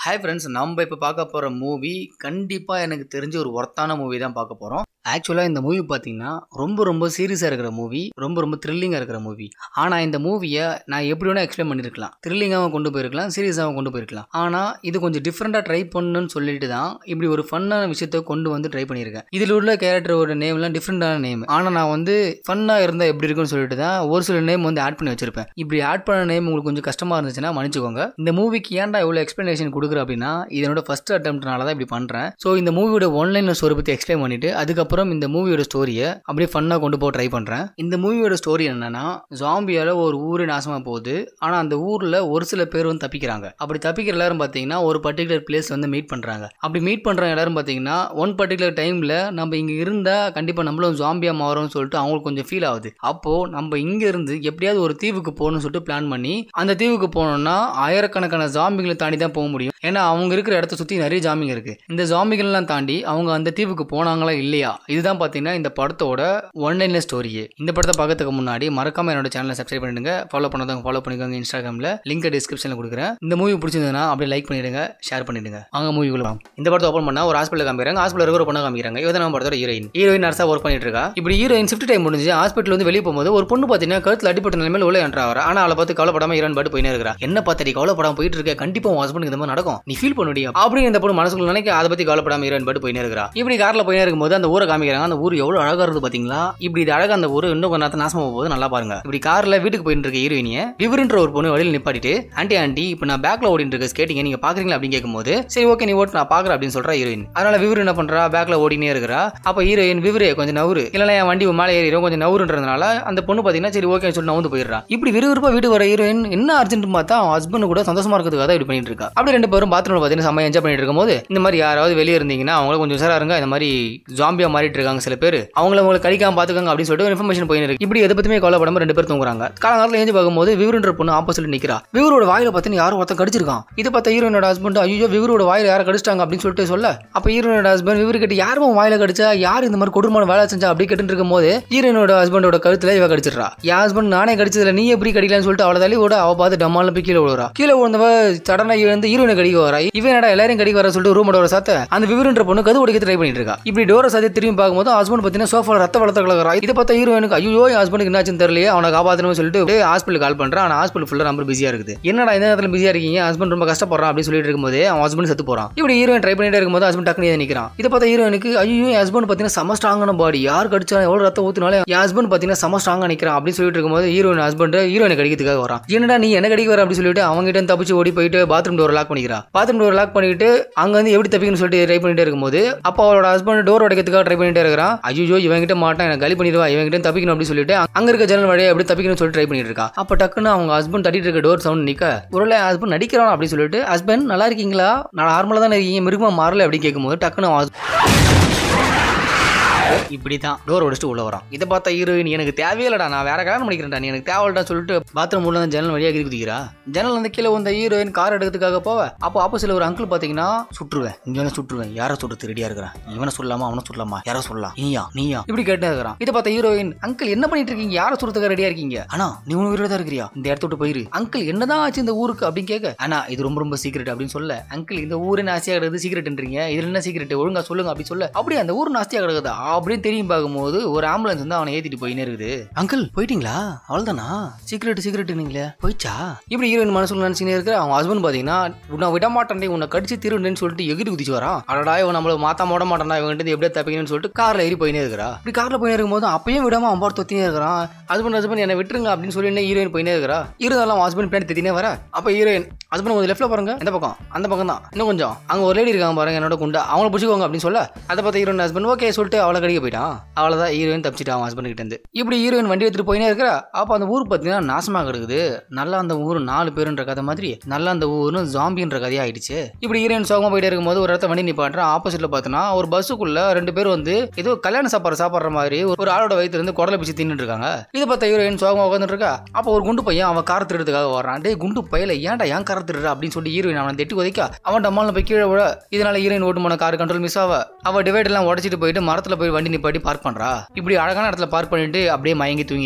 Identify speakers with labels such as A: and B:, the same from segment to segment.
A: Hi friends நம்ம இப்போ பார்க்க போகிற மூவி கண்டிப்பாக எனக்கு தெரிஞ்ச ஒரு ஒர்த்தான மூவி தான் பார்க்க போகிறோம் ஆக்சுவலாக இந்த மூவி பார்த்தீங்கன்னா ரொம்ப ரொம்ப சீரியஸாக இருக்கிற மூவி ரொம்ப ரொம்ப த்ரில்லிங்காக இருக்கிற மூவி ஆனால் இந்த மூவியை நான் எப்படி வேணால் எக்ஸ்பிளைன் பண்ணியிருக்கலாம் த்ரில்லிங்காகவும் கொண்டு போயிருக்கலாம் சீரியஸாகவும் கொண்டு போயிருக்கலாம் ஆனால் இது கொஞ்சம் டிஃப்ரெண்ட்டாக ட்ரை பண்ணணும்னு சொல்லிட்டு தான் இப்படி ஒரு ஃபன்னான விஷயத்த கொண்டு வந்து ட்ரை பண்ணியிருக்கேன் இதில் உள்ள கேரக்டரோட நேம்லாம் டிஃப்ரெண்டான நேம் ஆனால் நான் வந்து ஃபன்னாக இருந்தால் எப்படி இருக்குன்னு சொல்லிட்டு தான் ஒரு சில நேம் வந்து ஆட் பண்ணி வச்சிருப்பேன் இப்படி ஆட் பண்ண நேம் உங்களுக்கு கொஞ்சம் கஷ்டமாக இருந்துச்சுன்னா மன்னிச்சுக்கோங்க இந்த மூவிக்கு ஏன்டா இவ்வளோ எக்ஸ்ப்ளனேஷன் கொடுக்குற அப்படின்னா இதனோட ஃபர்ஸ்ட் அட்டம்ப்ட்னால தான் இப்படி பண்ணுறேன் ஸோ இந்த மூவியோட ஒன்லைன் ஸ்டோரி பற்றி எக்ஸ்பிளைன் பண்ணிட்டு அதுக்கப்புறம் இந்த மூவியோட ஸ்டோரியை அப்படியே ஃபன்னாக கொண்டு போக ட்ரை பண்ணுறேன் இந்த மூவியோட ஸ்டோரி என்னன்னா ஜாம்பியால ஒரு ஊரே நாசமாக போகுது ஆனால் அந்த ஊரில் ஒரு சில பேர் வந்து தப்பிக்கிறாங்க அப்படி தப்பிக்கிற எல்லாரும் பார்த்தீங்கன்னா ஒரு பர்டிகுலர் பிளேஸ் வந்து மீட் பண்ணுறாங்க அப்படி மீட் பண்ணுற எல்லாரும் பார்த்தீங்கன்னா ஒன் பர்டிகுலர் டைமில் நம்ம இங்கே இருந்தால் கண்டிப்பாக நம்மளும் ஜாம்பியா மாறும்னு சொல்லிட்டு அவங்களுக்கு கொஞ்சம் ஃபீல் ஆகுது அப்போது நம்ம இங்கே இருந்து எப்படியாவது ஒரு தீவுக்கு போகணும்னு சொல்லிட்டு பிளான் பண்ணி அந்த தீவுக்கு போனோம்னா ஆயிரக்கணக்கான ஜாம்பிகளை தாண்டி தான் போக முடியும் ஏன்னா அவங்க இருக்கிற இடத்த சுற்றி நிறைய ஜாம்பிங்க இருக்கு இந்த ஜாம்பிகள்லாம் தாண்டி அவங்க அந்த தீவுக்கு போனாங்களா இல்லையா இதுதான் பார்த்தீங்கன்னா இந்த படத்தோட ஒன்லைன் ஸ்டோரியே இந்த படத்தை பார்க்கறதுக்கு முன்னாடி மறக்காம என்னோட சேனலை சப்ஸ்கிரைப் பண்ணிடுங்க ஃபாலோ பண்ணாதவங்க ஃபாலோ பண்ணிக்கோங்க இன்ஸ்டாகிராமில் லிங்க் டிஸ்கிரிப்ஷனில் கொடுக்குறேன் இந்த மூவி பிடிச்சிருந்ததுன்னா அப்படியே லைக் பண்ணிடுங்க ஷேர் பண்ணிடுங்க அவங்க மூவிக்குள்ள வாங்க. இந்த படத்தை ஓப்பன் பண்ணா ஒரு ஹாஸ்பிட்டல் காமிக்கிறாங்க ஹாஸ்பிட்டல் இருக்கிற பொண்ணு காமிக்கிறாங்க இவன் நம்ம படத்தோட ஹீரோயின் ஹீரோயின் நர்ஸா ஒர்க் பண்ணிட்டு இருக்கா இப்படி ஹீரோயின் ஷிஃப்ட் டைம் முடிஞ்சு ஹாஸ்பிட்டல் வந்து வெளியே போகும்போது ஒரு பொண்ணு பார்த்தீங்கன்னா கழுத்தில் அடிப்பட்ட நிலைமையில உள்ள என்ட்ரா வர ஆனா அவளை பார்த்து கவலைப்படாம ஹீரோயின் பாட்டு போயினே இருக்கிறா என்ன பார்த்தடி கவலைப்படாம போயிட்டு இருக்க கண்டிப்பா உன் ஹஸ்பண்டுக்கு இந்த மாதிரி நடக்கும் நீ ஃபீல் பண்ண முடியும் அப்படின்னு இந்த பொண்ணு மனசுக்குள்ள நினைக்க அதை பத்தி கவலைப்படாம ஹீரோயின் பாட்டு போயினே இருக்கிறா இப்படி கார்ல போயினே இருக்கும்போது அந்த ஊரை காமிக்கிறாங்க அந்த ஊர் எவ்வளவு அழகா இருக்குது பாத்தீங்களா இப்படி இது அழகா அந்த ஊர் இன்னும் கொஞ்ச நேரத்துல நாசமா போகுது நல்லா பாருங்க இப்படி கார்ல வீட்டுக்கு போயிட்டு இருக்க ஹீரோயினிய விவரன்ற ஒரு பொண்ணு வழியில் நிப்பாட்டிட்டு ஆண்டி ஆண்டி இப்போ நான் பேக்ல ஓடிட்டு இருக்க ஸ்கேட்டிங்க நீங்க பாக்குறீங்களா அப்படின்னு கேட்கும்போது சரி ஓகே நீ ஓட்டு நான் பாக்குறேன் அப்படின்னு சொல்றா ஹீரோயின் அதனால விவரு என்ன பண்றா பேக்ல ஓடினே இருக்கிறா அப்ப ஹீரோயின் விவரே கொஞ்சம் நவுரு இல்லைன்னா என் வண்டி மேலே ஏறிடும் கொஞ்சம் நவுருன்றதுனால அந்த பொண்ணு பாத்தீங்கன்னா சரி ஓகே சொல்லி நவுந்து போயிடுறா இப்படி விறுவிறுப்பா வீட்டுக்கு வர ஹீரோயின் என்ன அர்ஜென்ட் பார்த்தா அவன் ஹஸ்பண்ட் கூட சந்தோஷமா இருக்கிறதுக்காக தான் இப்படி பண்ணிட்டு இருக்கா அப்படி ரெண்டு பேரும் பாத்ரூம்ல பாத்தீங்கன்னா செம்ம என்ஜாய் பண்ணிட்டு இருக்கும்போது இந்த மாதிரி யாராவது வெளியே இருந்தீங்கன்னா அவங்கள கொஞ்சம் உசாரா இருங்க இந்த மாதிரி ஜாம்பியா மாறிட்டு இருக்காங்க சில பேர் அவங்கள உங்களுக்கு கடிக்காம பாத்துக்கோங்க அப்படின்னு சொல்லிட்டு இன்ஃபர்மேஷன் போயின்னு இருக்கு இப்படி எதை பத்தியுமே கவலைப்படாம ரெண்டு பேர் தூங்குறாங்க காலங்காலத்தில் ஏஞ்சி பார்க்கும்போது விவருன்ற பொண்ணு ஆப்போசிட் நிக்கிறா விவரோட வாயில பார்த்தீங்கன்னா யாரும் ஒருத்தன் கடிச்சிருக்கான் இதை பார்த்த ஹீரோனோட ஹஸ்பண்ட் ஐயோ விவரோட வாயில யாரை கடிச்சிட்டாங்க அப்படின்னு சொல்லிட்டு சொல்ல அப்ப ஹீரோனோட ஹஸ்பண்ட் விவரு கிட்ட யாரும் வாயில கடிச்சா யார் இந்த மாதிரி கொடூரமான வேலை செஞ்சா அப்படி கேட்டு இருக்கும் போது ஹீரோனோட ஹஸ்பண்டோட கழுத்துல இவ கடிச்சிடுறா என் ஹஸ்பண்ட் நானே கடிச்சதுல நீ எப்படி கடிக்கலாம்னு சொல்லிட்டு அவளை தள்ளி விட அவ பார்த்து டம்மால போய் கீழே விழுறா கீழே விழுந்தவ சடனா இருந்து ஹீரோனை கடிக்க வரா இவன் என்னடா எல்லாரும் கடிக்க வர சொல்லிட்டு ரூமோட ஒரு சாத்த அந்த விவரன்ற பொண்ணு கது உடைக்க ட்ரை பண்ணிட்டு இருக்கா இப்படி டோரை சாத்தி திரும்பி பார்க்கும்போது ஹஸ்பண்ட் பார்த்தீங்கன்னா சோஃபால ரத்த வளர்த்த கலக்கிறா இதை பார்த்தா ஹீரோயினுக்கு ஐயோ என் ஹஸ்பண்டுக்கு என்னாச்சுன்னு தெரியலையே அவனை காப்பாற்றணும்னு சொல்லிட்டு ஹாஸ்பிட்டல் கால் பண்றான் ஆனால் ஹாஸ்பிட்டல் ஃபுல்லாக ரொம்ப பிஸியா இருக்குது என்னடா இந்த நேரத்தில் பிஸியா இருக்கீங்க ஹஸ்பண்ட் ரொம்ப கஷ்டப்படுறான் அப்படின்னு சொல்லிட்டு இருக்கும்போது அவன் ஹஸ்பண்ட் செத்து போறான் இப்படி ஹீரோயின் ட்ரை பண்ணிட்டே இருக்கும்போது ஹஸ்பண்ட் டக்குனு நிற்கிறான் இதை பார்த்தா ஹீரோயினுக்கு ஐயோ என் ஹஸ்பண்ட் பார்த்தீங்கன்னா செம ஸ்ட்ராங்கான பாடி யார் கடிச்சா எவ்வளோ ரத்தம் ஊத்தினாலும் என் ஹஸ்பண்ட் பார்த்தீங்கன்னா செம ஸ்ட்ராங்கா நிற்கிறான் அப்படின்னு சொல்லிட்டு இருக்கும்போது ஹீரோயின் ஹஸ்பண்ட் ஹீரோயினை கடிக்கிறதுக்காக வரான் என்னடா நீ என்ன கடிக்க வர அப்படின்னு சொல்லிட்டு அவங்க கிட்ட தப்பிச்சு ஓடி போயிட்டு பாத்ரூம் டோர் லாக் பண்ணிக்கிறா பாத்ரூம் டோர் லாக் பண்ணிட்டு அங்க வந்து எப்படி தப்பிக்கணும்னு சொல்லிட்டு ட்ரை பண்ணிட்டே இருக்கும்போது அப்போ அவளோட ஹஸ்பண்ட் டோர் உடைக்கிறதுக்காக ட்ரை பண்ணிட்டே இருக்கிறான் ஐயோ இவன் கிட்ட மாட்டான் எனக்கு கலி பண்ணிடுவா இவன் கிட்ட தப்பிக்கணும் அப்படின்னு சொல்லிட்டு அங்க இருக்க ஜன்னல் வழியா எப்படி தப்பிக்கணும்னு சொல்லிட்டு ட்ரை பண்ணிட்டு இருக்கா அப்ப டக்குன்னு அவங்க ஹஸ்பண்ட் தட்டிட்டு இருக்க டோர் சவுண்ட் நிக்க ஒருவேளை ஹஸ்பண்ட் நடிக்கிறான் அப்படின்னு சொல்லிட்டு ஹஸ்பண்ட் நல்லா இருக்கீங்களா நான் நார்மலா தானே இருக்கீங்க மிருகமா மாறல அப்படின்னு கேட்கும்போது டக்குன்னு அவன் இப்படி தான் டோர் உடைச்சிட்டு உள்ள வரான் இதை பார்த்தா ஹீரோயின் எனக்கு தேவையில்லடா நான் வேற கல்யாணம் பண்ணிக்கிறேன்டா நீ எனக்கு தேவையில்லடா சொல்லிட்டு பாத்ரூம் உள்ள அந்த ஜன்னல் வழியாக குதிக்கிறா ஜன்னல் வந்து கீழே வந்த ஹீரோயின் கார் எடுக்கிறதுக்காக போவ அப்போ ஆப்போசிட்ல ஒரு அங்கிள் பாத்தீங்கன்னா சுற்றுவேன் இங்க சுற்றுவேன் யாரை சுட்டு ரெடியா இருக்கிறான் இவனை சொல்லலாமா அவனை சொல்லலாமா யாரை சொல்லலாம் நீயா நீயா இப்படி கேட்டே இருக்கிறான் இதை பார்த்த ஹீரோயின் அங்கிள் என்ன பண்ணிட்டு இருக்கீங்க யாரை சுடுறதுக்கு ரெடியா இருக்கீங்க ஆனா நீ உனக்கு உயிரோட தான் இருக்கிறியா இந்த இடத்த விட்டு போயிரு அங்கிள் என்னதான் ஆச்சு இந்த ஊருக்கு அப்படின்னு கேட்க ஆனா இது ரொம்ப ரொம்ப சீக்கிரட் அப்படின்னு சொல்ல அங்கிள் இந்த ஊரு நாசியா கிடக்குது சீக்கிரட்ன்றீங்க இதுல என்ன சீக்கிரட் ஒழுங்கா சொல்லுங்க அப்படி சொல்ல அப்படியே அந்த ஊர் நாஸ்தியா கிடக்குதா அப்படின்னு தெரியும் பார்க்கும்போது ஒரு ஆம்புலன்ஸ் வந்து அவனை ஏத்திட்டு போயினே இருக்குது அங்கிள் போயிட்டீங்களா அவ்வளவுதானா சீக்கிரட் சீக்கிரட் நீங்களே போயிச்சா இப்படி ஹீரோயின் மனசுல நினைச்சுனே இருக்கிற அவங்க ஹஸ்பண்ட் பாத்தீங்கன்னா உன்னை விட மாட்டேன் உன்னை கடிச்சு திருடுன்னு சொல்லிட்டு எகிரி குதிச்சு வரான் அடடா இவன் நம்மள மாத்தா போட மாட்டான் இவன் கிட்ட எப்படியா தப்பிக்கணும்னு சொல்லிட்டு கார்ல ஏறி போயினே இருக்கிறா இப்படி கார்ல போயினே இருக்கும்போது அப்பயும் விடாம அவன் பாட்டு தொத்தினே இருக்கிறான் ஹஸ்பண்ட் ஹஸ்பண்ட் என்னை விட்டுருங்க அப்படின்னு சொல்லி என்ன ஹீரோயின் போயினே இருக்கிறா இருந்தாலும் ஹஸ்பண்ட் பின்னாடி திட்டினே வர அப்ப ஹீரோயின் ஹஸ்பண்ட் கொஞ்சம் லெஃப்ட்ல பாருங்க எந்த பக்கம் அந்த பக்கம் தான் இன்னும் கொஞ்சம் அங்க ஒரு லேடி இருக்காங்க பாருங்க என்னோட குண்டா அவங்கள பிடிச்சிக்கோங்க அப்படின்னு சொல்ல அதை பார்த்த ஹீரோயின் ஹஸ்பண்ட் ஓகே சொல்லிட்டு அவளை கடிக்க போயிட்டான் அவ்வளவுதான் ஹீரோயின் தப்பிச்சிட்டான் அவன் ஹஸ்பண்ட் கிட்ட இருந்து இப்படி ஹீரோயின் வண்டி எடுத்துட்டு போயினே இருக்கிறா அப்ப அந்த ஊர் பார்த்தீங்கன்னா நாசமாக கிடக்குது நல்லா அந்த ஊர் நாலு பேருன்ற கதை மாதிரி நல்லா அந்த ஊரும் ஜாம்பின்ற கதையா ஆயிடுச்சு இப்படி ஹீரோயின் சோகமா போயிட்டே இருக்கும்போது ஒரு இடத்த வண்டி நிப்பாட்டுறான் ஆப்போசிட்ல பார்த்தோன்னா ஒரு பஸ்ஸுக்குள்ள ரெண்டு பேர் வந்து ஏதோ கல்யாண சாப்பாடு சாப்பிட்ற மாதிரி ஒரு ஆளோட வயித்துல இருந்து குடலை பிச்சு தின்னுட்டு இருக்காங்க இதை பார்த்த ஹீரோயின் சோகமா உட்காந்துட்டு இருக்கா அப்போ ஒரு குண்டு பையன் அவன் கார் திருடுறதுக்காக வர்றான் டேய் குண்டு பையல ஏன்டா ஏன் கார் திருடுற அப்படின்னு சொல்லி ஹீரோயின் அவனை தெட்டி உதைக்க அவன் டம்மால போய் கீழே விட இதனால ஹீரோயின் ஓட்டு போன கார் கண்ட்ரோல் மிஸ் ஆவ அவ டிவைட் எல்லாம் உடச்சிட்டு போயிட்டு மரத்துல போய் வண்டி நிப்பாட்டி பார்க் பண்றா இப்படி அழகான இடத்துல பார்க் பண்ணிட்டு அப்படியே மயங்கி தூங்கிட்டா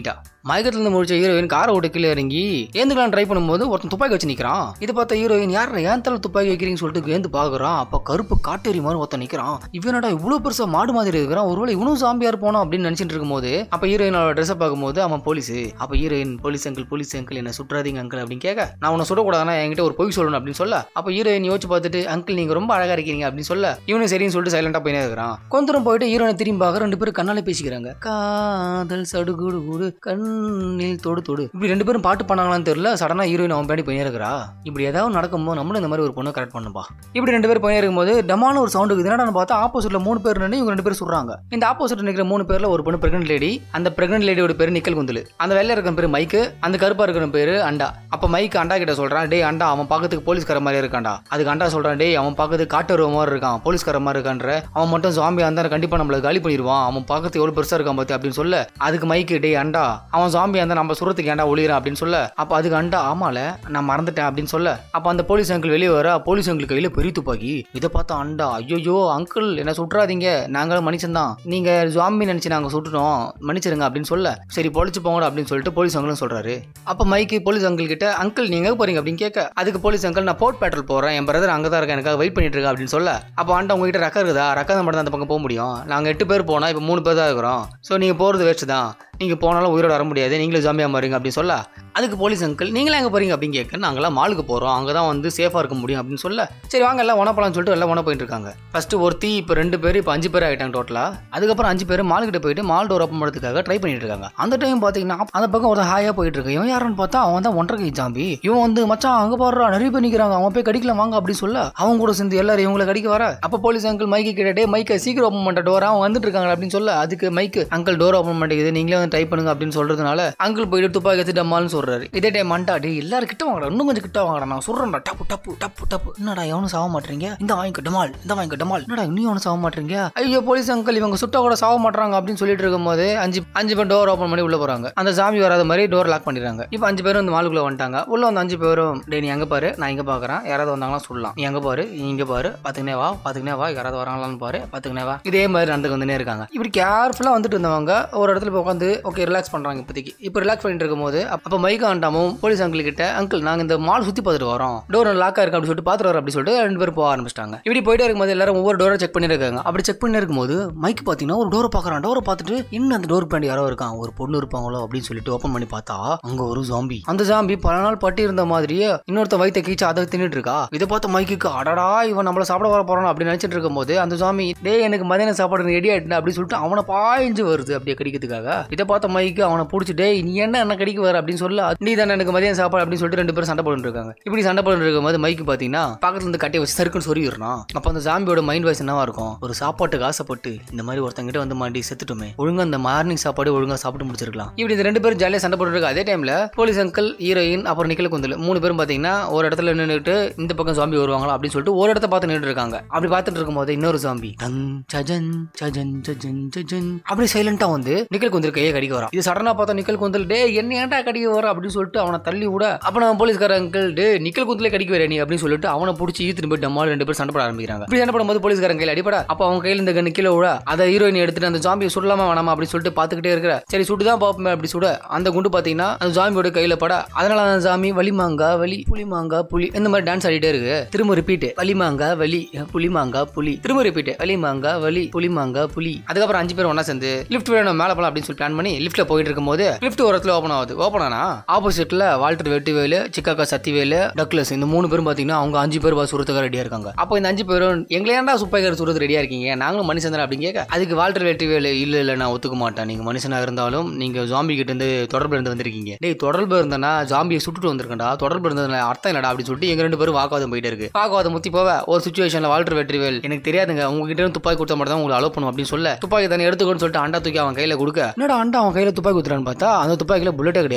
A: மயக்கத்துல இருந்து முடிச்ச ஹீரோயின் காரை விட்டு கீழே இறங்கி ஏந்துக்கலாம் ட்ரை பண்ணும்போது ஒருத்தன் துப்பாக்கி வச்சு நிக்கிறான் இதை பார்த்த ஹீரோயின் யார் ஏன் தலை துப்பாக்கி வைக்கிறீங்கன்னு சொல்லிட்டு ஏந்து பாக்குறான் அப்ப கருப்பு காட்டேரி மாதிரி ஒருத்தன் நிக்கிறான் இவனடா இவ்வளவு பெருசா மாடு மாதிரி இருக்கிறான் ஒருவேளை இவனும் சாம்பியார் போனோம் அப்படின்னு நினைச்சிட்டு இருக்கும்போது அப்ப ஹீரோயினோட ட்ரெஸ் பார்க்கும்போது அவன் போலீஸ் அப்ப heroine police uncle police uncle என்ன சுற்றாதீங்க அங்கிள் அப்படின்னு கேட்க நான் உன்னை சுடக்கூடாதுன்னா என்கிட்ட ஒரு பொய் சொல்லணும் அப்படின்னு சொல்ல அப்ப ஹீரோயின் யோசிச்சு பார்த்துட்டு அங்கிள் நீங்க ரொம்ப அழகா இருக்கீங்க அப்படின்னு சொல்ல இவனும் சரின்னு சொல்லிட்டு சைலண்டா போயினே இருக்கிறான் கொஞ்ச தூரம் போயிட்டு ஹீரோனை திரும்பி பார்க்க ரெண்டு பேரும் கண்ணாலே பேசிக்கிறாங்க காதல் சடுகுடு குடு கண்ணில் தொடு தொடு இப்படி ரெண்டு பேரும் பாட்டு பண்ணாங்களான்னு தெரியல சடனா ஹீரோயின் அவன் பேடி போயினே இருக்கிறா இப்படி ஏதாவது நடக்கும்போது நம்மளும் இந்த மாதிரி ஒரு பொண்ணு கரெக்ட் பண்ணுப்பா இப்படி ரெண்டு பேரும் போயினே இருக்கும்போது டமான ஒரு சவுண்ட் இருக்குது என்னடா பார்த்தா ஆப்போசிட்ல மூணு பேர் நின்று இவங்க ரெண்டு பேரும் சொல்றாங்க இந்த ஆப்போசிட் நிற்கிற மூணு பேர்ல ஒரு பொண்ணு பிரெக்னென்ட் லேடி அந்த பிரெக்னென்ட் லேடியோட பேர் நிக்கல் குந்தல் அந்த வெள்ளை இருக்கிற பேர் மைக்கு அந்த கருப்பா இருக்கிற பேரு அண்டா அப்ப மைக் அண்டா கிட்ட சொல்றான் டேய் அண்டா அவன் பார்க்கறதுக்கு போலீஸ்கார மாதிரி இருக்கான்டா அதுக்கு அண்டா சொல்றான் டேய் அவன் பார்க்கறதுக்கு காட்டு மாதிரி இருக்கான் போலீஸ்கார மாதிரி இருக்கான்ற அவன் மட்டும் ஜாம்பியா இருந்தா கண்டிப்பா நம்மள காலி பண்ணிடுவான் அவன் பார்க்கறதுக்கு எவ்வளவு பெருசா இருக்கான் பாத்தி அப்படின்னு சொல்ல அதுக்கு மைக்கு டேய் அண்டா அவன் ஜாம்பியா இருந்தா நம்ம சுரத்துக்கு ஏன்டா ஒளிகிறான் அப்படின்னு சொல்ல அப்ப அதுக்கு அண்டா ஆமால நான் மறந்துட்டேன் அப்படின்னு சொல்ல அப்ப அந்த போலீஸ் அங்கிள் வெளியே வர போலீஸ் அங்கிள் கையில பெரிய துப்பாக்கி இதை பார்த்தா அண்டா ஐயோ அங்கிள் என்ன சுட்டுறாதீங்க நாங்களும் மனுஷன் தான் நீங்க ஜாம்பி நினைச்சு நாங்க சுட்டுட்டோம் மன்னிச்சிருங்க அப்படின்னு சொல்ல சரி பொழிச்சு போங்கடா அப்படின்னு சொல்லிட்டு போலீஸ் அங்கிளும் சொல்றாரு அப்ப மைக்கு போலீஸ் அங்கிள் கிட்ட அங்கிள் நீங்க எங்க போறீங்க அப்படின்னு கேட்க அதுக்கு போலீஸ் அங்கிள் நான் போர்ட் பேட்ரோல் போறேன் என் பிரதர் அங்க தான் இருக்கேன் எனக்காக வெயிட் பண்ணிட்டு இருக்கா அப்படின்னு சொல்ல அப்ப ஆண்டா உங்ககிட்ட ரக்கம் இருக்குதா ரக்கம் மட்டும் தான் அந்த பக்கம் போக முடியும் நாங்க எட்டு பேர் போனா இப்ப மூணு பேர் தான் இருக்கிறோம் ஸோ நீங்க போறது வேஸ்ட் தான் நீங்க போனாலும் உயிரோட வர முடியாது நீங்களும் ஜாம்பியா மாறீங்க அப்படின்னு சொல்ல அதுக்கு போலீஸ் அங்கிள் நீங்களே எங்க போறீங்க அப்படின்னு கேட்க நாங்களாம் மாலுக்கு போறோம் அங்க தான் வந்து சேஃபா இருக்க முடியும் அப்படின்னு சொல்ல சரி வாங்க எல்லாம் ஒன போலாம்னு சொல்லிட்டு எல்லாம் ஒன போயிட்டு இருக்காங்க ஃபர்ஸ்ட் ஒருத்தி இப்போ ரெண்டு பேர் இப்போ அஞ்சு பேர் ஆயிட்டாங்க டோட்டலா அதுக்கப்புறம் அஞ்சு பேர் மால் கிட்ட போயிட்டு மால் டோர் ஓப்பன் பண்ணுறதுக்காக ட்ரை பண்ணிட்டு இருக்காங்க அந்த டைம் பாத்தீங்கன்னா அந்த பக்கம் ஒரு ஹாயா போயிட்டு இருக்கு இவன் யாருன்னு பார்த்தா அவன் தான் ஒன்றரை கை ஜாம்பி இவன் வந்து மச்சான் அங்க பாடுறா நிறைய பேர் நிக்கிறாங்க அவன் போய் கடிக்கலாம் வாங்க அப்படின்னு சொல்ல அவங்க கூட சேர்ந்து எல்லாரும் இவங்களை கடிக்க வர அப்ப போலீஸ் அங்கிள் மைக்கு கேட்டே மைக்கை சீக்கிரம் ஓப்பன் பண்ண டோர் அவன் வந்துட்டு இருக்காங்க அப்படின்னு சொல்ல அதுக்கு மைக்கு அங்கிள் டோர் ஓப்பன் பண்ணிக்குது நீங்களே வந்து ட்ரை பண்ணுங்க அப்படின்னு சொல்றதுனால அங்கிள் போயிட்டு துப்பாக்கி எடுத்து டம்மால்னு சொல்றாரு இதே டைம் மண்டா டே எல்லாரும் கிட்ட வாங்கடா இன்னும் கொஞ்சம் கிட்ட வாங்கடா நான் சொல்றேன்டா டப்பு டப்பு டப்பு டப்பு என்னடா எவனும் சாக மாட்டீங்க இந்த வாங்கிக்க டமால் இந்த வாங்கிக்க டமால் என்னடா இன்னும் எவனும் சாக மாட்டீங்க ஐயோ போலீஸ் அங்கிள் இவங்க சுட்டா கூட சாக மாட்டாங்க அப்படின்னு சொல்லிட்டு இருக்கும்போது அஞ்சு அஞ்சு பேர் டோர் ஓப்பன் பண்ணி உள்ள போறாங்க அந்த சாமி வராத மாதிரி டோர் லாக் பண்ணிடுறாங்க இப்போ அஞ்சு பேரும் இந்த மாலுக்குள்ள வந்துட்டாங்க உள்ள வந்து அஞ்சு பேரும் டே நீ எங்க பாரு நான் இங்க பாக்குறேன் யாராவது வந்தாங்களா சொல்லலாம் நீ எங்க பாரு நீ இங்க பாரு பாத்துக்கினே வா பாத்துக்கினே வா யாராவது வராங்களான்னு பாரு பாத்துக்கினே வா இதே மாதிரி நடந்துக்கு வந்துனே இருக்காங்க இப்படி கேர்ஃபுல்லா வந்துட்டு இருந்தவங்க ஒரு இடத்துல போய் உட்காந்து ஓகே ரிலாக்ஸ் பண்றாங்க இப்போதைக்கு இப்போ ரிலாக்ஸ் பண்ணிட்டு இருக்கும்போது அப்போ மைக்கா ஆண்டாமும் போலீஸ் அங்கிள் கிட்ட அங்கிள் நாங்க இந்த மால் சுத்தி பார்த்துட்டு வரோம் டோர் லாக்கா இருக்கு அப்படின்னு சொல்லிட்டு பார்த்துட்டு வரோம் அப்படி சொல்லிட்டு ரெண்டு பேரும் போக ஆரம்பிச்சிட்டாங்க இப்படி போயிட்டே இருக்கும்போது எல்லாரும் ஒவ்வொரு டோரை செக் பண்ணி இருக்காங்க அப்படி செக் பண்ணி இருக்கும்போது மைக் பாத்தீங்கன்னா ஒரு டோரை பாக்குறான் டோரை பார்த்துட்டு இன்னும் அந்த டோர் பின்னாடி யாரோ இருக்கான் ஒரு பொண்ணு இருப்பாங்களோ அப்படின்னு சொல்லிட்டு ஓப்பன் பண்ணி பார்த்தா அங்க ஒரு ஜாம்பி அந்த ஜாம்பி பல நாள் பட்டி இருந்த மாதிரியே இன்னொருத்த வயித்தை கீச்சு அதை தின்னுட்டு இருக்கா இதை பார்த்த மைக்குக்கு அடடா இவன் நம்மள சாப்பிட வர போறான் அப்படின்னு நினைச்சிட்டு இருக்கும்போது அந்த ஜாமி டேய் எனக்கு மதியான சாப்பாடு ரெடி ஆயிட்டு அப்படின்னு சொல்லிட்டு அவனை பாய்ஞ்சு வருது அப்படியே கடிக்கிறதுக்காக இதை பார்த்த மைக்கு அவனை பிடிச்சி டேய் நீ என்ன என்ன கடிக்க வர அப்படின்னு சொல்ல நீ தானே எனக்கு மதியம் சாப்பாடு அப்படின்னு சொல்லிட்டு ரெண்டு பேரும் சண்டை போட்டு இருக்காங்க இப்படி சண்டை போட்டு இருக்கும்போது மைக்கு பாத்தீங்கன்னா பக்கத்துல இருந்து கட்டி வச்சு சருக்குன்னு சொருகிடுறான் அப்ப அந்த ஜாம்பியோட மைண்ட் வாய்ஸ் என்னவா இருக்கும் ஒரு சாப்பாட்டுக்கு ஆசைப்பட்டு இந்த மாதிரி ஒருத்தங்கிட்ட வந்து மாட்டி செத்துட்டுமே ஒழுங்கா அந்த மார்னிங் சாப்பாடு ஒழுங்கா சாப்பிட்டு முடிச்சிருக்கலாம் இப்படி இந்த ரெண்டு பேரும் ஜாலியா சண்டை போட்டு இருக்க அதே டைம்ல போலீஸ் அங்கிள் ஹீரோயின் அப்புறம் நிக்கல குந்தல் மூணு பேரும் பாத்தீங்கன்னா ஒரு இடத்துல நின்றுட்டு இந்த பக்கம் ஜாம்பி வருவாங்களா அப்படின்னு சொல்லிட்டு ஒரு இடத்த பார்த்து நின்று இருக்காங்க அப்படி பார்த்துட்டு இருக்கும்போது இன்னொரு ஜாம்பி தங் சஜன் சஜன் சஜன் சஜன் அப்படி சைலண்டா வந்து நிக்கல் குந்தல் கையை கடிக்க வரான் இது சடனா பார்த்தா நிக்கல் குந்தல் டே என்ன ஏன்டா கடிக்க வர அப்படின்னு சொல்லிட்டு அவனை தள்ளி விட அப்ப நம்ம போலீஸ்கார அங்கிள் டே நிக்கல் குந்தலே கடிக்க வர நீ அப்படின்னு சொல்லிட்டு அவனை பிடிச்சி ஈத்துட்டு போய் டம்மால் ரெண்டு பேரும் சண்டை போட ஆரம்பிக்கிறாங்க இப்படி சண்டை போடும்போது போலீஸ்காரன் கையில் அடிப்பட அப்ப அவங்க கையில இந்த கண்ணு கீழே விட அதை ஹீரோயின் எடுத்துட்டு அந்த ஜாம்பியை சுடலாமா வேணாமா அப்படின்னு சொல்லிட்டு பார்த்துக்கிட்டே இருக்கிற சரி சுட்டுதான் பார்ப்போமே அப்படி சுட அந்த குண்டு பாத்தீங்கன்னா அந்த ஜாம்பியோட கையில பட அதனால அந்த ஜாமி வலிமாங்கா வலி புளிமாங்கா புலி இந்த மாதிரி டான்ஸ் ஆடிட்டே இருக்கு திரும்ப ரிப்பீட் வலிமாங்கா வலி புளிமாங்கா புலி திரும்ப ரிப்பீட் வலிமாங்கா வலி புளிமாங்கா புலி அதுக்கப்புறம் அஞ்சு பேர் ஒண்ணா சேர்ந்து லிஃப்ட் வேணும் மேல போலாம் அப்படின்னு சொல்லி பிளான் பண்ணி லிஃப்ட்ல போயிட்டு இருக்கும்போது லிஃப்ட் ஒரு இடத்துல ஓப்பன் ஆகுது ஓப்பன் ஆனா ஆப்போசிட்ல வால்டர் வெட்டிவேலு சிக்காக்கா சத்திவேலு டக்லஸ் இந்த மூணு பேரும் பாத்தீங்கன்னா அவங்க அஞ்சு பேர் பா சுரத்துக்காக ரெடியா இருக்காங்க அப்போ இந்த அஞ்சு பேரும் எங்களை ஏன்டா சுப்பாய்க்கார சுரத்து ரெடியா இருக்கீங்க நாங்களும் மனுஷன் தானே அப்படின்னு கேட்க அதுக்கு வால்டர் வெட்டிவேலு இல்ல இல்ல நான் ஒத்துக்க மாட்டேன் நீங்க மனுஷனா இருந்தாலும் நீங்க ஜாம்பி கிட்ட இருந்து தொடர்பு இருந்து வந்திருக்கீங்க டேய் தொடர்பு இருந்தனா ஜாம்பியை சுட்டுட்டு வந்திருக்கேன்டா தொடர்பு இருந்ததுல அர்த்தம் என்னடா அப்படின்னு சொல்லிட்டு எங்க ரெண்டு பேரும் வாக்குவாதம் போயிட்டே இருக்கு வாக்குவாதம் முத்தி போவ ஒரு சுச்சுவேஷன்ல வால்டர் வெற்றிவேல் எனக்கு தெரியாதுங்க உங்ககிட்ட இருந்து துப்பாக்கி கொடுத்தா மட்டும் தான் உங்களுக்கு அலோ பண்ணும் அப்படின்னு சொல்ல துப்பாக்கி தானே எடுத்துக்கோன்னு சொல்லிட்டு அண்டா தூக்கி அவன் கையில கொடுக்க என்னடா அண்டா அவன் கையில துப்பாக்கி குத்துறான்னு பார்த்தா அந்த துப்பாக்கில புல்லட்டே கிடையாது அதனால தான்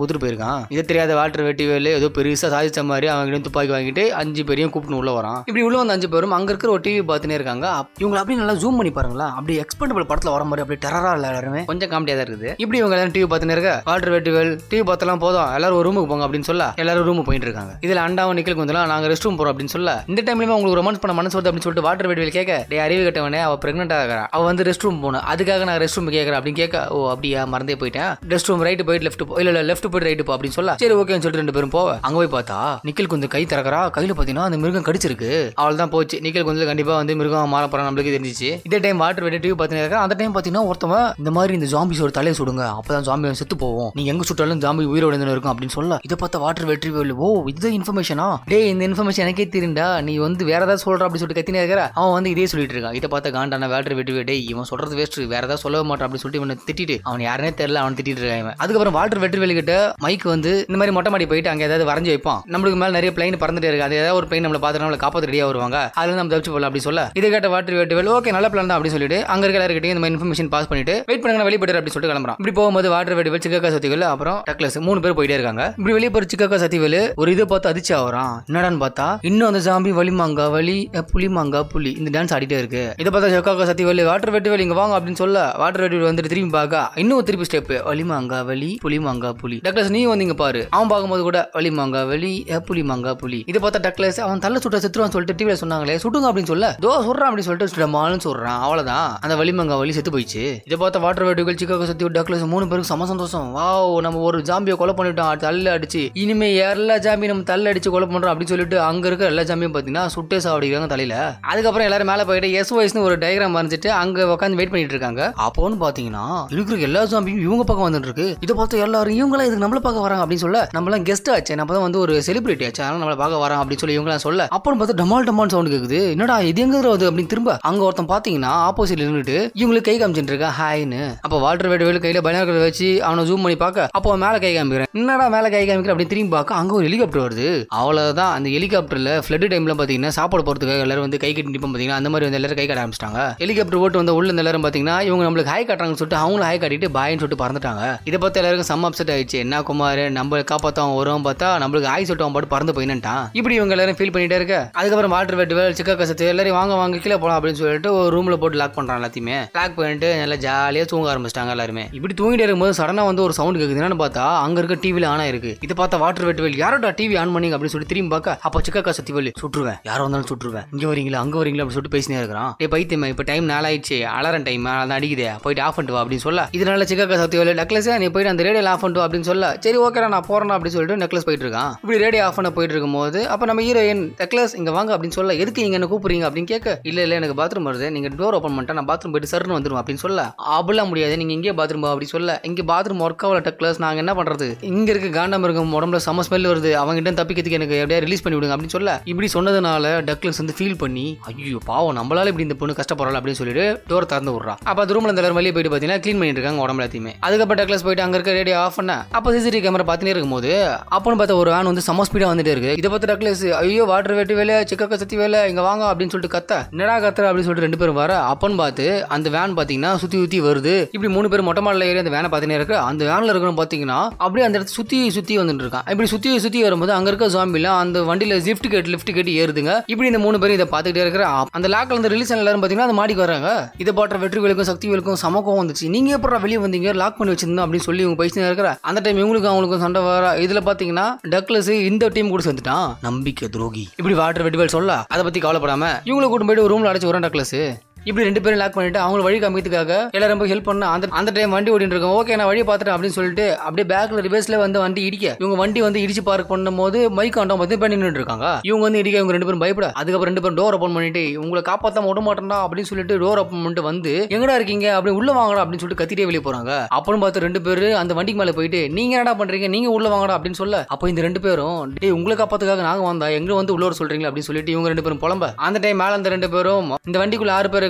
A: குத்துட்டு போயிருக்கான் இதை தெரியாத வால்டர் வெட்டிவேலு ஏதோ பெருசா சாதிச்ச மாதிரி அவங்க துப்பாக்கி வாங்கிட்டு அஞ்சு பேரையும் கூப்பிட்டு உள்ள வரான் இப்படி உள்ள வந்த அஞ்சு பேரும் அங்க இருக்கிற ஒரு டிவி பார்த்துனே இருக்காங்க அப்- இவங்க அப்படியே நல்லா ஜூம் பண்ணி பாருங்களா அப்படி எக்ஸ்பெண்டபிள் படத்துல வர மாதிரி அப்படியே டெரரா இல்ல எல்லாருமே கொஞ்சம் காமெடியா தான் இருக்குது இப்படி இவங்க எல்லாரும் டிவி பார்த்துனே இருக்க வால்டர் வெட்டிவேல் டிவி பார்த்தலாம் போதும் எல்லாரும் ஒரு ரூமுக்கு போங்க அப்படின்னு சொல்ல எல்லாரும் ரூமுக்கு போயிட்டு இருக்காங்க இதுல அண்டாவும் நிக்கல் கொஞ்சம் நாங்க ரெஸ்ட் ரூம் போறோம் அப்படின்னு சொல்ல இந்த டைம்லயுமே உங்களுக்கு ரொமான்ஸ் பண்ண மனசு வருது அப்படின்னு சொல்லிட்டு வாட்டர் வெட்டிவேல் கேட்க டே அறிவு கட்டவனே அவ பிரெக்னென்ட் ஆகிறா அவ வந்து ரெஸ்ட் ரூம் போகணும் அதுக்காக நான் ரெஸ்ட் ரூம் கேட்கறேன் அப்படின்னு கேட்க ஓ அப்படியா மறந்தே போயிட்டேன் ரெஸ்ட் ரூம் ரைட்டு போயிட்டு லெஃப்ட் போ இல்ல இல்ல லெஃப்ட் போயிட்டு ரைட்டு போ அப்படின்னு சொல்ல சரி ஓகேன்னு சொல்லிட்டு ரெண்டு பேரும் போவ அங்க போய் பார்த்தா நிக்கல் கொஞ்சம் கை திறக்கறா கையில பாத்தீங்கன்னா அந்த மிருகம் கடிச்சிருக்கு அவள் தான் போச்சு நிக்கல் கொஞ்சம் கண்டிப்பா வந்து மிருகம் மாற போறான் நம்மளுக்கு தெரிஞ்சிச்சு இதே டைம் வாட்டர் வெட்டி டிவி பார்த்துன்னு இருக்கா அந்த டைம் பாத்தீங்கன்னா ஒருத்தவன் இந்த மாதிரி இந்த ஜாம்பிஸ் ஒரு தலையை சுடுங்க அப்பதான் ஜாம்பி செத்து போவோம் நீங்க எங்க சுட்டாலும் ஜாம்பி உயிரோட இருந்து இருக்கும் அப்படின்னு சொல்ல இதை பார்த்தா வாட்டர் வெற்றி ஓ இதுதான் இன்ஃபர்மேஷனா டேய் இந்த இன்ஃபர்மேஷன் எனக்கே தெரியும்டா நீ வந்து வேற ஏதாவது சொல்ற அப்படின்னு சொல்லிட்டு கத்தினே இருக்கிற அவன் வந்து இதே சொல்லிட்டு இருக்கான் இதை பார்த்தா காண்டான வாட்டர் வெற்றி டேய் இவன் சொல்றது வேஸ்ட் வேற ஏதாவது சொல்லவே மாட்டான் அப்படின்னு சொல்லிட்டு இவனை திட்டிட்டு அவன் யாருனே தெரியல அவன் திட்டிட்டு இருக்கான் இவன் அதுக்கப்புறம் வாட்டர் வெற்றி கிட்ட மைக் வந்து இந்த மாதிரி மொட்டை மாடி போயிட்டு அங்க ஏதாவது வரைஞ்சு வைப்பான் நம்மளுக்கு மேல நிறைய பிளைன் பறந்துட்டே இருக்கு அது ஏதாவது ஒரு பிளைன் நம்மள பார்த்து நம்மள காப்பாத்து ரெடியா வருவாங்க அதுல இருந்து நம்ம தப்பிச்சு போகலாம் அப்படி சொல்ல இதை கேட்ட வாட்டர் வெட்டுவேல் ஓகே நல்ல பிளான் தான் அப்படி சொல்லிட்டு அங்க இருக்க எல்லாருக்கிட்டையும் இந்த மாதிரி இன்ஃபர்மேஷன் பாஸ் பண்ணிட்டு வெயிட் பண்ணுங்க நான் வெளியே போயிட்டு அப்படி சொல்லிட்டு கிளம்புறான் இப்படி போகும்போது வாட்டர் வெட்டுவேல் சிக்கக்கா சத்திவேல் அப்புறம் டக்லஸ் மூணு பேர் போயிட்டே இருக்காங்க இப்படி வெளியே போற சிக்கக்கா சத்திவேல் ஒரு இதை பார்த்து அதிர்ச்சி ஆகுறான் என்னடான்னு பார்த்தா இன்னும் அந்த ஜாம்பி வலிமாங்கா வலி அஹ், புலிமாங்கா புலி இந்த டான்ஸ் ஆடிட்டே இருக்கு இதை பார்த்தா சிக்கக்கா சத்திவேல் வாட்டர் வெட்டுவேல் இங்க வாங்க அப்படின்னு சொல்ல வாட்டர் வெட்டுவேல் வந்துட்டு திரும்பி பார்க்க இன்னும் திருப்பி ஸ்டெப் வலிமாங்கா வலி புலிமாங்கா புலி டக்லஸ் நீ வந்து இங்க பாரு அவன் பார்க்கும்போது கூட வலிமாங்கா வலி அஹ், புலிமாங்கா புலி இதை பார்த்தா டக்லஸ் அவன் தள்ள சுட்ட செத்துருவான் சொல்லிட்டு டிவில சொன்னாங்களே சுட்டுங்க அப்படின்னு சொல்ல தோ சொல்றான் அப்படின்னு சொல்லிட்டு டமாலும் சொல்றான் அவ்வளவுதான் அந்த வலிமங்கா வலி செத்து போயிடுச்சு இதை பார்த்த வாட்டர் வேட்டுகள் சிக்காக சத்தி டக்லஸ் மூணு பேருக்கு சம சந்தோஷம் வாவ் நம்ம ஒரு ஜாம்பியை கொலை பண்ணிட்டோம் தள்ள அடிச்சு இனிமே எல்லா ஜாம்பியும் நம்ம தள்ள அடிச்சு கொலை பண்றோம் அப்படின்னு சொல்லிட்டு அங்க இருக்க எல்லா ஜாம்பியும் பாத்தீங்கன்னா சுட்டே சாவடிக்கிறாங்க தலையில அதுக்கப்புறம் எல்லாரும் மேல போயிட்டு எஸ் வயசுன்னு ஒரு டயக்ராம் வரைஞ்சிட்டு அங்க உட்காந்து வெயிட் பண்ணிட்டு இருக்காங்க அப்போன்னு பாத்தீங்கன்னா இருக்கிற எல்லா ஜாம்பியும் இவங்க பக்கம் வந்துட்டு இருக்கு இதை பார்த்து எல்லாரும் இவங்களா இதுக்கு நம்மள பார்க்க வராங்க அப்படின்னு சொல்ல நம்மளாம் கெஸ்ட் ஆச்சு நம்ம தான் வந்து ஒரு செலிபிரிட்டி ஆச்சு அதனால நம்மள பார்க்க வராங்க அப்படின்னு சொல்லி இவங்களாம் சொல்ல அப்புறம் பார்த்தா டமால் டமால் சவுண்ட் கேக்குது என்னடா இது எங்க வருது அப்படின்னு திரும்ப அங்க ஒருத்தன் பாத்தீங்கன்னா ஆப்போசிட்ல நின்னுட்டு இவங்களுக்கு கை காமிச்சிட்டு இருக்கா ஹாய்னு அப்ப வாட்டர் வேடு வேடு கையில பைனாக்குலர் வச்சு அவனை ஜூம் பண்ணி பார்க்க அப்போ அவன் மேல கை காமிக்கிறேன் என்னடா மேல கை காமிக்கிற அப்படின்னு திரும்பி பார்க்க அங்க ஒரு ஹெலிகாப்டர் வருது அவ்வளவுதான் அந்த ஹெலிகாப்டர்ல ஃபிளட் டைம்ல பாத்தீங்கன்னா சாப்பாடு போறதுக்காக எல்லாரும் வந்து கை கட்டி நிப்போம் பாத்தீங்கன்னா அந்த மாதிரி வந்து எல்லாரும் கை காட்ட ஆரம்பிச்சிட்டாங்க ஹெலிகாப்டர் ஓட்டு வந்த உள்ள இந்த எல்லாரும் பாத்தீங்கன்னா இவங்க நம்மளுக்கு ஹாய் காட்டுறாங்கன்னு சொல்லிட்டு அவங்களும் ஹாய் காட்டிட்டு பாய்னு சொல்லிட்டு பறந்துட்டாங்க இதை பார்த்து எல்லாருக்கும் செம்ம அப்செட் ஆயிடுச்சு என்ன குமார் நம்ம காப்பாத்தவன் வரும் பார்த்தா நம்மளுக்கு ஹாய் சொல்லிட்டு அவன் பாட்டு பறந்து போயிட்டான் இப்படி இவங்க எல்லாரும் ஃபீல் பண்ணிட்டே இருக்க அதுக்கப்புறம் வாட்டர் வெட்டுவேல் சிக்கா கசத்து எல்லாரும் வாங்க வாங்க கீழே போலாம் அப்படின்னு சொல்லிட்டு ஒரு ரூம்ல போட்டு லாக் பண்றான் எல்லாத்தையுமே லாக் பண்ணிட்டு நல்லா ஜாலியா தூங்க ஆரம்பிச்சிட்டாங்க எல்லாருமே இப்படி தூங்கிட்டே இருக்கும்போது சடனா வந்து ஒரு சவுண்ட் கேக்குது என்னன்னு பார்த்தா அங்க இருக்க டிவில ஆனா இருக்கு இதை பார்த்தா வாட்டர் வெட்டுவேல் யாரோட டிவி ஆன் பண்ணீங்க அப்படின்னு சொல்லி திரும்பி பார்க்க அப்ப சிக்கா சத்திவேல் சுற்றுவேன் யாரோ வந்தாலும் சுற்றுவேன் இங்க வரீங்களா அங்க வரீங்களா அப்படின்னு சொல்லிட்டு பேசினே இருக்கிறான் டே பைத்தியமே இப்ப டைம் நாளாயிடுச்சு அலாரம் டைம் அதான் அடிக்குதே போயிட்டு ஆஃப் பண்ணிட்டு வா அப்படின்னு சொல்ல இதனால சிக்கா சத்திவேல் நெக்லஸ் நீ போயிட்டு அந்த ரேடியோ ஆஃப் பண்ணிட்டு வா அப்படின்னு சொல்ல சரி ஓகேடா நான் போறேன் அப்படின்னு சொல்லிட்டு நெக்லஸ் போயிட்டு இருக்கான் இப்படி ரேடியோ ஆஃப் பண்ண போயிட்டு இருக்கும்போது அப்ப நம்ம ஹீரோயின் நெக்லஸ் இங்க வாங்க அப்படின்னு சொல்ல எதுக்கு நீங்க என்ன கூப்பிடுறீங்க அப்படின்னு கேட்க இல்ல இல்ல எனக்கு பாத்ரூம் வருது நீங்க டோர் ஓப்பன் பண்ணிட்டா நான் பாத்ரூம் போயிட்டு சர்னு வந்துரும் அப்படின்னு சொல்ல அப்படிலாம் முடியாது நீங்க இங்கே பாத்ரூம் அப்படி சொல்ல இங்க பாத்ரூம் ஒர்க் ஆகல டெக்லஸ் நாங்க என்ன பண்றது இங்க இருக்க காண்டம் இருக்கும் உடம்புல செம ஸ்மெல் வருது அவங்க கிட்ட தப்பிக்கிறதுக்கு எனக்கு எப்படியா ரிலீஸ் பண்ணி விடுங்க அப்படின்னு சொல்ல இப்படி சொன்னதுனால டக்லஸ் வந்து ஃபீல் பண்ணி ஐயோ பாவம் நம்மளால இப்படி இந்த பொண்ணு கஷ்டப்படுறாள் அப்படின்னு சொல்லிட்டு டோர் திறந்து விடுறா அப்ப அந்த ரூம்ல இந்த எல்லாரும் வெளியே போயிட்டு பாத்தீங்கன்னா க்ளீன் பண்ணிட்டு இருக்காங்க உடம்புல எல்லாத்தையுமே அதுக்கப்புறம் டக்லஸ் போயிட்டு அங்க இருக்க ரேடியோ ஆஃப் பண்ண அப்ப சிசிடிவி கேமரா பார்த்துனே இருக்கும்போது அப்பன்னு பார்த்த ஒரு ஆன் வந்து செம ஸ்பீடா வந்துட்டே இருக்கு இதை பார்த்து டக்லஸ் ஐயோ வாட்டர் வெட்டி வேலை சிக்கக்க சத்தி வேலை இங்க வாங்க அப்படின்னு சொல்லிட்டு கத்த என்னடா கத்துற அப்படின்னு சொல்லிட்டு ரெண்டு பேரும் வர அப்பன்னு பார்த்து அந்த வேன் பாத்தீங்கன்னா சுத்தி சுத்தி வருது இப்படி மூணு பேர் மொட்டை மாடல ஏறி அந்த வேனை பார்த்துனே இருக்கு அந்த வேன்ல இருக்கணும் பாத்தீங்கன்னா அப்படியே அந்த இடத்துல சுத்தி சுத்தி வந்துட்டு இருக்கான் இப்படி சுத்தி சுத்தி வரும்போது அங்க இருக்க ஜாம்பில அந்த வண்டியில லிஃப்ட் கேட் லிஃப்ட் கேட் ஏறுதுங்க இப்படி இந்த மூணு பேரும் இதை பார்த்துக்கிட்டே இருக்கிற அந்த லாக்ல இருந்து ரிலீஸ் எல்லாரும் பாத்தீங்கன்னா அந்த மாடிக்கு வராங்க இதை பாட்டுற வெற்றிகளுக்கும் சக்திகளுக்கும் சமக்கம் வந்துச்சு நீங்க எப்படா வெளியே வந்தீங்க லாக் பண்ணி வச்சிருந்தோம் அப்படின்னு சொல்லி இவங்க பேசினே இருக்கிற அந்த டைம் இவங்களுக்கும் அவங்களுக்கும் சண்டை வர இதுல பாத்தீங்கன்னா டக்லஸ் இந்த டீம் கூட சேர்ந்துட்டான் நம்பிக்கை துரோகி இப்படி வாட்டர் வெட்டிவேல் சொல்ல அதை பத்தி கவலைப்படாம இவங்களை கூட்டு போயிட்டு ஒரு ரூம்ல அடைச்சு வரான் டக்லஸ் இப்படி ரெண்டு பேரும் லாக் பண்ணிட்டு அவங்க வழி காமிக்கிறதுக்காக எல்லாரும் போய் ஹெல்ப் பண்ண அந்த அந்த டைம் வண்டி ஓடிட்டு இருக்கோம் ஓகே நான் வழியை பார்த்துட்டேன் அப்படின்னு சொல்லிட்டு அப்படியே பேக்ல ரிவர்ஸ்ல வந்து வண்டி இடிக்க இவங்க வண்டி வந்து இடிச்சு பார்க் பண்ணும்போது மைக் ஆண்டோம் வந்து பண்ணி நின்னுட்டு இருக்காங்க இவங்க வந்து இடிக்க இவங்க ரெண்டு பேரும் பயப்பட அதுக்கப்புறம் ரெண்டு பேரும் டோர் ஓப்பன் பண்ணிட்டு உங்களை காப்பாத்தாம விட மாட்டேன்டா அப்படின்னு சொல்லிட்டு டோர் ஓப்பன் பண்ணிட்டு வந்து எங்கடா இருக்கீங்க அப்படி உள்ள வாங்கடா அப்படின்னு சொல்லிட்டு கத்திட்டே வெளியே போறாங்க அப்புறம் பார்த்து ரெண்டு பேரு அந்த வண்டிக்கு மேல போயிட்டு நீங்க என்னடா பண்றீங்க நீங்க உள்ள வாங்கடா அப்படின்னு சொல்ல அப்போ இந்த ரெண்டு பேரும் டேய் உங்களை காப்பாத்துக்காக நாங்க வந்தா எங்க வந்து உள்ள வர சொல்றீங்களா அப்படின்னு சொல்லிட்டு இவங்க ரெண்டு பேரும் புலம்ப அந்த டைம் மேல அந்த ரெண்டு பேரும் இந்த வண்டிக்குள்ள ஆறு பேர் இருக்காங்க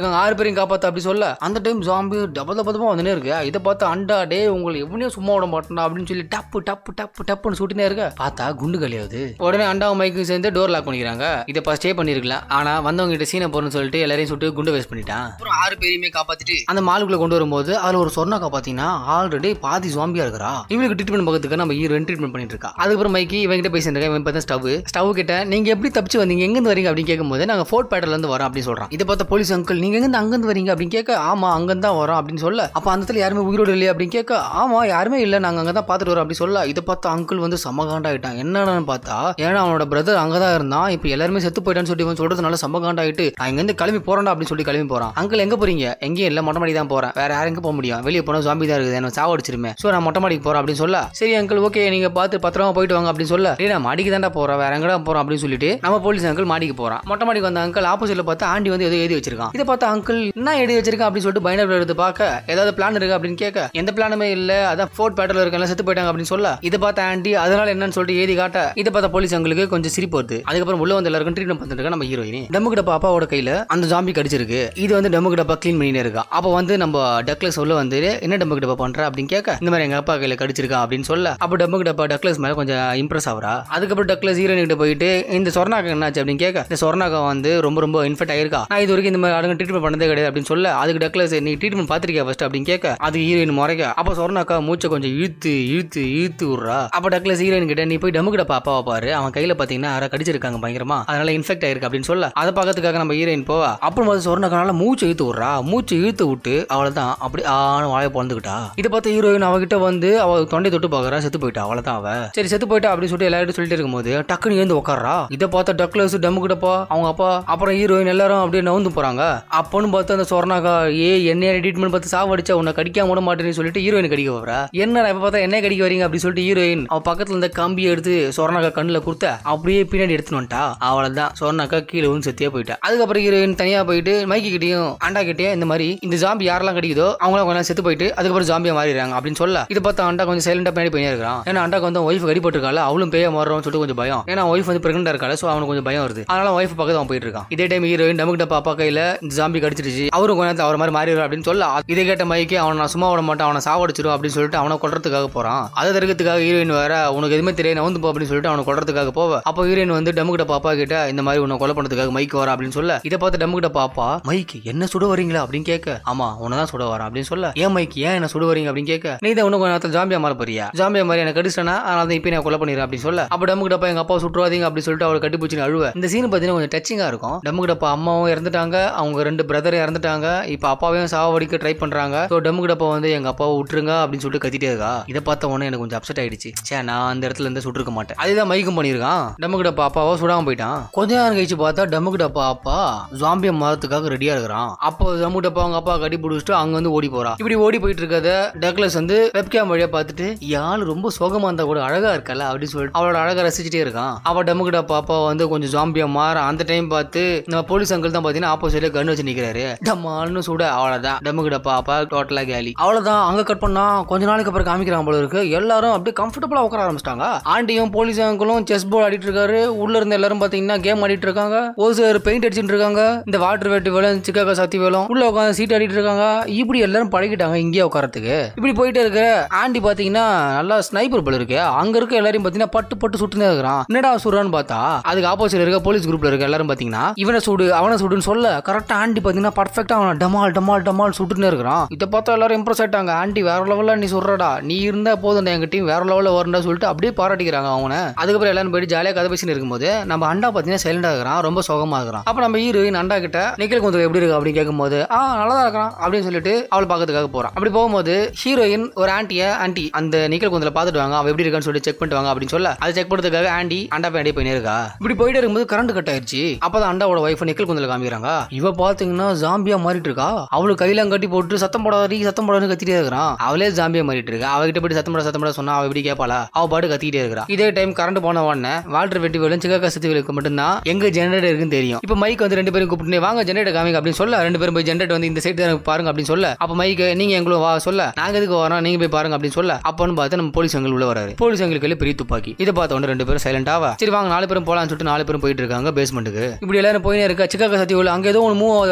A: இருக்காங்க ஆறு பேரையும் காப்பாத்து அப்படி சொல்ல அந்த டைம் ஜாம்பி டப தப தபா வந்துனே இருக்கு இதை பார்த்து அண்டா டே உங்களை எவனையும் சும்மா விட மாட்டேன்டா அப்படின்னு சொல்லி டப்பு டப்பு டப்பு டப்புன்னு சுட்டினே இருக்க பார்த்தா குண்டு கலியாவது உடனே அண்டாவும் மைக்கும் சேர்ந்து டோர் லாக் பண்ணிக்கிறாங்க இதை இப்போ ஸ்டே பண்ணிருக்கலாம் ஆனா வந்தவங்க கிட்ட சீனை போறேன்னு சொல்லிட்டு எல்லாரையும் சுட்டு குண்டு வேஸ்ட் பண்ணிட்டான் அப்புறம் ஆறு பேரையுமே காப்பாத்திட்டு அந்த மாலுக்குள்ள கொண்டு வரும்போது அதுல ஒரு சொர்ணாக்கா பாத்தீங்கன்னா ஆல்ரெடி பாதி ஜாம்பியா இருக்கிறா இவளுக்கு ட்ரீட்மெண்ட் பக்கத்துக்கு நம்ம ஹீரோயின் ட்ரீட்மெண்ட் பண்ணிட்டு இருக்கா அதுக்கப்புறம் மைக்கி இவங்க கிட்ட பேசிட்டு இருக்கா இவன் பார்த்தா ஸ்டவ் ஸ்டவ் கிட்ட நீங்க எப்படி தப்பிச்சு வந்தீங்க எங்க இருந்து வரீங்க அப்படின்னு கேட்கும்போது நாங்க ஃபோர்ட் பேட்டர்ல இருந்து வரோம் அப்படின்னு சொல்றான் இதை பார்த்த போலீஸ் அங்கிள் நீங்க எங்க இருந்து அங்க இருந்து வரீங்க அப்படின்னு கேட்க ஆமா அங்க இருந்து தான் வரோம் அப்படின்னு சொல்ல அப்ப அந்த இடத்துல யாருமே உயிரோடு இல்லையா அப்படின்னு கேட்க ஆமா யாருமே இல்ல நாங்க அங்க தான் பாத்துட்டு வரோம் அப்படி சொல்ல இதை பார்த்த அங்கிள் வந்து சமகாண்டாயிட்டான் என்னன்னு பார்த்தா ஏன்னா அவனோட பிரதர் அங்கதான் இருந்தான் இப்போ எல்லாருமே செத்து போயிட்டான்னு சொல்லி இவன் சொல்றதுனால சமகாண்டாயிட்டு நான் இங்க இருந்து கிளம்பி போறேன்டா அப்படின்னு சொல்லி கிளம்பி போறான் அங்கிள் எங்க போறீங்க எங்கேயும் இல்ல மொட்டை மாடி தான் போறேன் வேற யாரும் எங்க போக முடியும் வெளியே போனா ஜாம்பி தான் இருக்குது என்ன சாவடிச்சிருமே சோ நான் மொட்டை மாடிக்கு போறேன் அப்படின்னு சொல்ல சரி அங்கிள் ஓகே நீங்க பார்த்து பத்திரமா போயிட்டு வாங்க அப்படின்னு சொல்ல "டேய், நான் மாடிக்கு தான்டா போறேன் வேற எங்கடா போறோம் அப்படின்னு சொல்லிட்டு நம்ம போலீஸ் அங்கிள் மாடிக்கு போறான் மொட்டை மாடிக்கு வந்த அங்கிள் ஆப்போசிட்ல பார்த்தா ஆண்டி வந்து ஏதோ எழுதி வச்சிருக்கான் இதை பார்த்த அங்கிள் என்ன எழுதி வச்சிருக்கான் அப்படின்னு சொல்லிட்டு பைனர் எடுத்து பார்க்க ஏதாவது பிளான் இருக்கு அப்படின்னு கேட்க எந்த பிளானுமே இல்ல அதான் ஃபோர்ட் பேட்டர்ல இருக்க செத்து போயிட்டாங்க அப்படின்னு சொல்ல இதை பார்த்த ஆண்டி அதனால என்னன்னு சொல்லிட்டு ஏதி காட்ட இதை பார்த்த போலீஸ் அங்களுக்கு கொஞ்சம் சிரிப்பு வருது அதுக்கப்புறம் உள்ள வந்து எல்லாருக்கும் ட்ரீட்மெண்ட் பண்ணிட்டு இருக்கா நம்ம ஹீரோயின் டம்முக்கு டப்பா அப்பாவோட கையில அந்த ஜாம்பி கடிச்சிருக்கு இது வந்து டம்முக்கு டப்பா க்ளீன் பண்ணினே இருக்கா அப்போ வந்து நம்ம டக்லஸ் உள்ள வந்து என்ன டம்முக்கு டப்பா பண்ற அப்படின்னு கேட்க இந்த மாதிரி எங்க அப்பா கையில கடிச்சிருக்கா அப்படின்னு சொல்ல அப்போ டம்முக்கு டப்பா டக்லஸ் மேல கொஞ்சம் இம்ப்ரெஸ் ஆகுறா அதுக்கப்புறம் டக்லஸ் ஹீரோயின் கிட்ட போயிட்டு இந்த சொர்ணாக்கா என்னாச்சு அப்படின்னு கேட்க இந்த சொர்ணாக்கா வந்து ரொம்ப ரொம்ப இன்ஃபெக்ட் ஆயிருக்கா நான் இது வரைக்கும் இந்த மாதிரி ஆளுங்க ட்ரீட்மெண்ட் பண்ணதே கிடையாது அப்படின்னு சொல்ல அதுக்கு டக்லஸ் நீ ட்ரீட்மெண்ட் பார்த்திருக்கியா ஃபர்ஸ்ட் அப்படின்னு கேட்க அது ஹீரோயின் முறைக்க அப்போ சொர்ணாக்கா மூச்சை கொஞ்சம் இழுத்து இழுத்து இழுத்து விடுறா அப்போ டக்லஸ் ஹீரோயின் கிட்ட நீ போய் டம்முக்கிட்ட பாப்பாவை பாரு அவன் கையில பாத்தீங்கன்னா யாரா கடிச்சிருக்காங்க பயங்கரமா அதனால இன்ஃபெக்ட் ஆயிருக்கு அப்படின்னு சொல்ல அதை பார்க்கறதுக்காக நம்ம ஹீரோயின் போவா அப்புறம் பார்த்து சொர்ணாக்கனால மூச்சை இழுத்து விடுறா மூச்சை இழுத்து விட்டு அவ்வளவுதான் அப்படி ஆன வாழை பிறந்துக்கிட்டா இதை பார்த்து ஹீரோயின் அவகிட்ட வந்து அவ தொண்டை தொட்டு பார்க்கறா செத்து போயிட்டா அவ்வளவுதான் அவ சரி செத்து போயிட்டா அப்படின்னு சொல்லிட்டு எல்லாரும் சொல்லிட்டு இருக்கும்போது டக்குன்னு எழுந்து உட்கார்றா இதை பார்த்த டக்லஸ் டம்மு கிட்டப்பா அவங்க அப்பா அப்புறம் ஹீரோயின் எல்லாரும் அப்படியே நவுந்து போறாங்க அப்போன்னு பார்த்து அந்த சொர்ணாக்கா ஏ என்ன ட்ரீட்மெண்ட் பார்த்து சாவடிச்சா உன்னை கடிக்காம விட மாட்டேன்னு சொல்லிட்டு ஹீரோயின் கடிக்க வரா என்ன இப்ப பார்த்தா என்ன கடிக்க வரீங்க அப்படின்னு சொல்லிட்டு ஹீரோயின் அவ பக்கத்துல இருந்த கம்பியை எடுத்து சொர்ணாக்கா கண்ணுல கொடுத்த அப்படியே பின்னாடி எடுத்துன்னு வந்துட்டா அவ்வளவுதான் சொர்ணாக்கா கீழே வந்து செத்தியே போயிட்டா அதுக்கப்புறம் ஹீரோயின் தனியா போயிட்டு மைக்கி கிட்டயும் அண்டா கிட்டயும் இந்த மாதிரி இந்த ஜாம்பி யாரெல்லாம் கடிக்குதோ அவங்களாம் கொஞ்சம் செத்து போயிட்டு அதுக்கப்புறம் ஜாம்பியா மாறிடுறாங்க அப்படின்னு சொல்ல இதை பார்த்து அண்டா கொஞ்சம் சைலண்டா பின்னாடி போயினே இருக்கான் ஏன்னா அண்டாக்கு வந்து ஒய்ஃப் கடிப்பட்டிருக்கால அவளும் பேய மாறுறோம்னு சொல்லிட்டு கொஞ்சம் பயம் ஏன்னா ஒய்ஃப் வந்து பிரெக்னெண்டா இருக்கால சோ அவனுக்கு கொஞ்சம் பயம் வருது அதனால ஒய்ஃப் பக்கத்து அவன் போயிட்டு இருக்கான் இதே டைம் ஹீரோயின் டமுக்கிட்ட பாப்பா கையில இந்த ஜாம்பி கடிச்சிருச்சு அவரும் கொஞ்ச நேரத்துல அவர் மாதிரி மாறிடுவார் அப்படின்னு சொல்ல இதை கேட்ட மைக்கு அவனை நான் சும்மா விட மாட்டேன் அவனை சாவடிச்சிரும் அப்படின்னு சொல்லிட்டு அவனை கொல்றதுக்காக போறான் அதை தடுக்கிறதுக்காக ஹீரோயின் வேற உனக்கு எதுவுமே தெரியாது நவுந்து போ அப்படின்னு சொல்லிட்டு அவனை கொல்றதுக்காக போவ அப்போ ஹீரோயின் வந்து டமுக்கிட்ட பாப்பா கிட்ட இந்த மாதிரி உன்னை கொலை பண்ணதுக்காக மைக்கு வரா அப்படின்னு சொல்ல இதை பார்த்து டமுக்கிட்ட பாப்பா மைக்கு என்ன சுட வரீங்களா அப்படின்னு கேட்க ஆமா உன்னை தான் சுட வரேன் அப்படின்னு சொல்ல ஏன் மைக்கு ஏன் என்ன சுட வரீங்க அப்படின்னு கேட்க நீ தான் இன்னும் கொஞ்ச நேரத்தில் ஜாம்பியா மாற போறியா ஜாம்பியா மாதிரி எனக்கு கடிச்சிட்டனா அதனால தான் இப்போ நான் கொலை பண்ணிடுறேன் அப்படின்னு சொல்ல அப்போ டமுக்கிட்டப்பா எங்க அப்பா சுட்டுறாதீங்க அப்படின்னு சொல்லிட்டு அவளை கட்டிப்பிடிச்சு அழுவ இந்த சீன் பார்த்தீங்கன்னா கொஞ்சம் டச்சிங்கா இருக்கும் டமுக்கிட்டப்பா அம்மாவும் இறந்துட்டாங்க அவங்க ரெண்டு பிரதர் இறந்துட்டாங்க இப்போ அப்பாவையும் சாவடிக்க ட்ரை பண்றாங்க ஸோ டமுக்கிட்டப்பா வந்து எங்க அப்பாவை விட்டுருங்க அப்படின்னு சொல்லிட்டு கத்திட்டே இருக்கா இதை பார்த்த உடனே எனக்கு கொஞ்சம் அப்செட் ஆயிடுச்சு சே நான் அந்த இடத்துல இருந்து சுட்டிருக்க மாட்டேன் அதுதான் மைக்கும் பண்ணியிருக்கான் டமுக்கிட்டப்பா அப்பாவோ சுடாம போயிட்டான் கொஞ்ச நேரம் கழிச்சு பார்த்தா டமுக்கிட்டப்பா அப்பா ஜாம்பியை மாறத்துக்காக ரெடியா இருக்கிறான் அப்போ டமுக்கிட்டப்பா அவங்க அப்பா கட்டி பிடிச்சிட்டு அங்க வந்து ஓடி போறான் இப்படி ஓடி போயிட்டு இருக்கத டக்லஸ் வந்து வெப்கேம் வழியா பார்த்துட்டு யாழ் ரொம்ப சோகமா இருந்தா கூட அழகா இருக்கல அப்படின்னு சொல்லிட்டு அவளோட அழகா ரசிச்சுட்டே இருக்கான் அவ டமுக்கிட்ட பாப்பா வந்து கொஞ்சம் ஜாம்பியா மாற அந்த டைம் பார்த்து நம்ம போலீஸ் அங்கிள் தான் பாத்தீங்கன்னா ஆப்போசிட்ல கன் வச்சு நிக்கிறாரு டம்மால்னு சுட அவ்வளவுதான் டமுக்கிட்ட பாப்பா டோட்டலா கேலி அவ்வளவுதான் அங்க கட் பண்ணா கொஞ்ச நாளைக்கு அப்புறம் காமிக்கிறாங்க போல இருக்கு எல்லாரும் அப்படியே கம்ஃபர்டபுளா உட்கார ஆரம்பிச்சிட்டாங்க ஆண்டியும் போலீஸ் அங்கிளும் செஸ் போர்டு ஆடிட்டு இருக்காரு உள்ள இருந்த எல்லாரும் பாத்தீங்கன்னா கேம் ஆடிட்டு இருக்காங்க ஒரு சிலர் பெயிண்ட் அடிச்சிட்டு இருக்காங்க இந்த வாட்டர் வெட்டி வேலும் சிக்காக சத்தி வேலும் உள்ள உட்காந்து சீட் ஆடிட்டு இருக்காங்க இப்படி எல்லாரும் பழகிட்டாங்க இங்கேயே உட்காரத்துக்கு இப்படி போயிட்டே இருக்க ஆண்டி பாத்தீங்கன்னா நல்லா ஸ்னைப்பர் போல இருக்கு அங்க இருக்க எல்லாரையும் பாத்தீங்கன்னா பட்டு பட்டு சுட்டுனே இருக்கிறான் என்னடா சுடுறான்னு பார்த்தா அதுக்கு ஆப்போசிட் இருக்க போலீஸ் குரூப்ல இருக்க எல்லாரும் பாத்தீங்கன்னா இவனை சுடு அவனை சுடுன்னு சொல்ல கரெக்டா ஆண்டி பாத்தீங்கன்னா பர்ஃபெக்டா அவனை டமால் டமால் டமால் சுட்டுனே இருக்கிறான் இதை பார்த்தா எல்லாரும் இம்ப்ரெஸ் ஆயிட்டாங்க ஆண்டி வேற லெவல்ல நீ சொல்றடா நீ இருந்தா போதும் எங்க டீம் வேற லெவல்ல வரண்டா சொல்லிட்டு அப்படியே பாராட்டிக்கிறாங்க அவனை அதுக்கப்புறம் எல்லாரும் போயிட்டு ஜாலியா கதை பேசின்னு இருக்கும்போது நம்ம அண்டா பாத்தீங்கன்னா சைலண்டா இருக்கிறான் ரொம்ப சோகமா இருக்கிறான் அப்ப நம்ம ஹீரோயின் அண்டா கிட்ட நிக்கல் கொஞ்சம் எப்படி இருக்கு அப்படின்னு கேட்கும்போது ஆ நல்லா தான் இருக்கிறான் அப்படின்னு சொல்லிட்டு அவளை பார்க்கறதுக்காக போறான் அப்படி போகும்போது ஹீரோயின் ஒரு ஆண்டிய ஆண்டி அந்த நிக்கல் குந்தில பார்த்துட்டு வாங்க அவ எப்படி இருக்கான்னு சொல்லிட்டு செக் பண்ணிட்டு வாங்க அப்படின்னு சொல்ல அதை செக் பண்ணுறதுக்காக ஆண்டி அண்டா பேண்டி போயினே இருக்கா இப்படி போயிட்டே இருக்கும்போது கரண்ட் கட் ஆயிருச்சு அப்பதான் அண்டாவோட ஒய்ஃப் நிக்கல் குந்தில காமிக்கிறாங்க இவ பாத்தீங்கன்னா ஜாம்பியா மாறிட்டு இருக்கா அவளுக்கு கையில கட்டி போட்டு சத்தம் போடாதீ சத்தம் போடாதுன்னு கத்திட்டே இருக்கிறான் அவளே ஜாம்பியா மாறிட்டு இருக்கா அவகிட்ட போயிட்டு சத்தம் போட சத்தம் போட சொன்னா அவ எப்படி கேட்பாளா அவ பாட்டு கத்திட்டே இருக்கிறா இதே டைம் கரண்ட் போன உடனே வால்டர் வெட்டி வேலும் சிக்கா கசத்துகளுக்கு மட்டும்தான் எங்க ஜெனரேட்டர் இருக்குன்னு தெரியும் இப்போ மைக் வந்து ரெண்டு பேரும் கூப்பிட்டு வாங்க ஜெனரேட்டர் காமிங்க அப்படின்னு சொல்ல ரெண்டு பேரும் போய் ஜெனரேட்டர் வந்து இந்த சைடு தான் பாருங்க அப்படின்னு சொல்ல அப்ப மைக் நீங்க எங்களும் வா சொல்ல நாங்க எதுக்கு வரோம் நீங்க போய் பாருங்க அப்படின்னு சொல்ல அப்போன்னு பார்த்து நம்ம போலீஸ் எங்களுக்கு உள்ள வராரு போலீஸ் எங்களுக்கு கையில பெரிய துப்பாக்கி இதை பார்த்த உடனே ரெண்டு பேரும் சைலண்டாவா சரி வாங்க நாலு பேரும் போலாம்னு சொல்லிட்டு நாலு பேரும் போயிட்டு இருக்காங்க பேஸ்மெண்ட்டுக்கு இப்படி எல்லாரும் போயினே இருக்கா சிக்காக சத்தி உள்ள அங்க ஏதோ ஒன்று மூவ் ஆகுது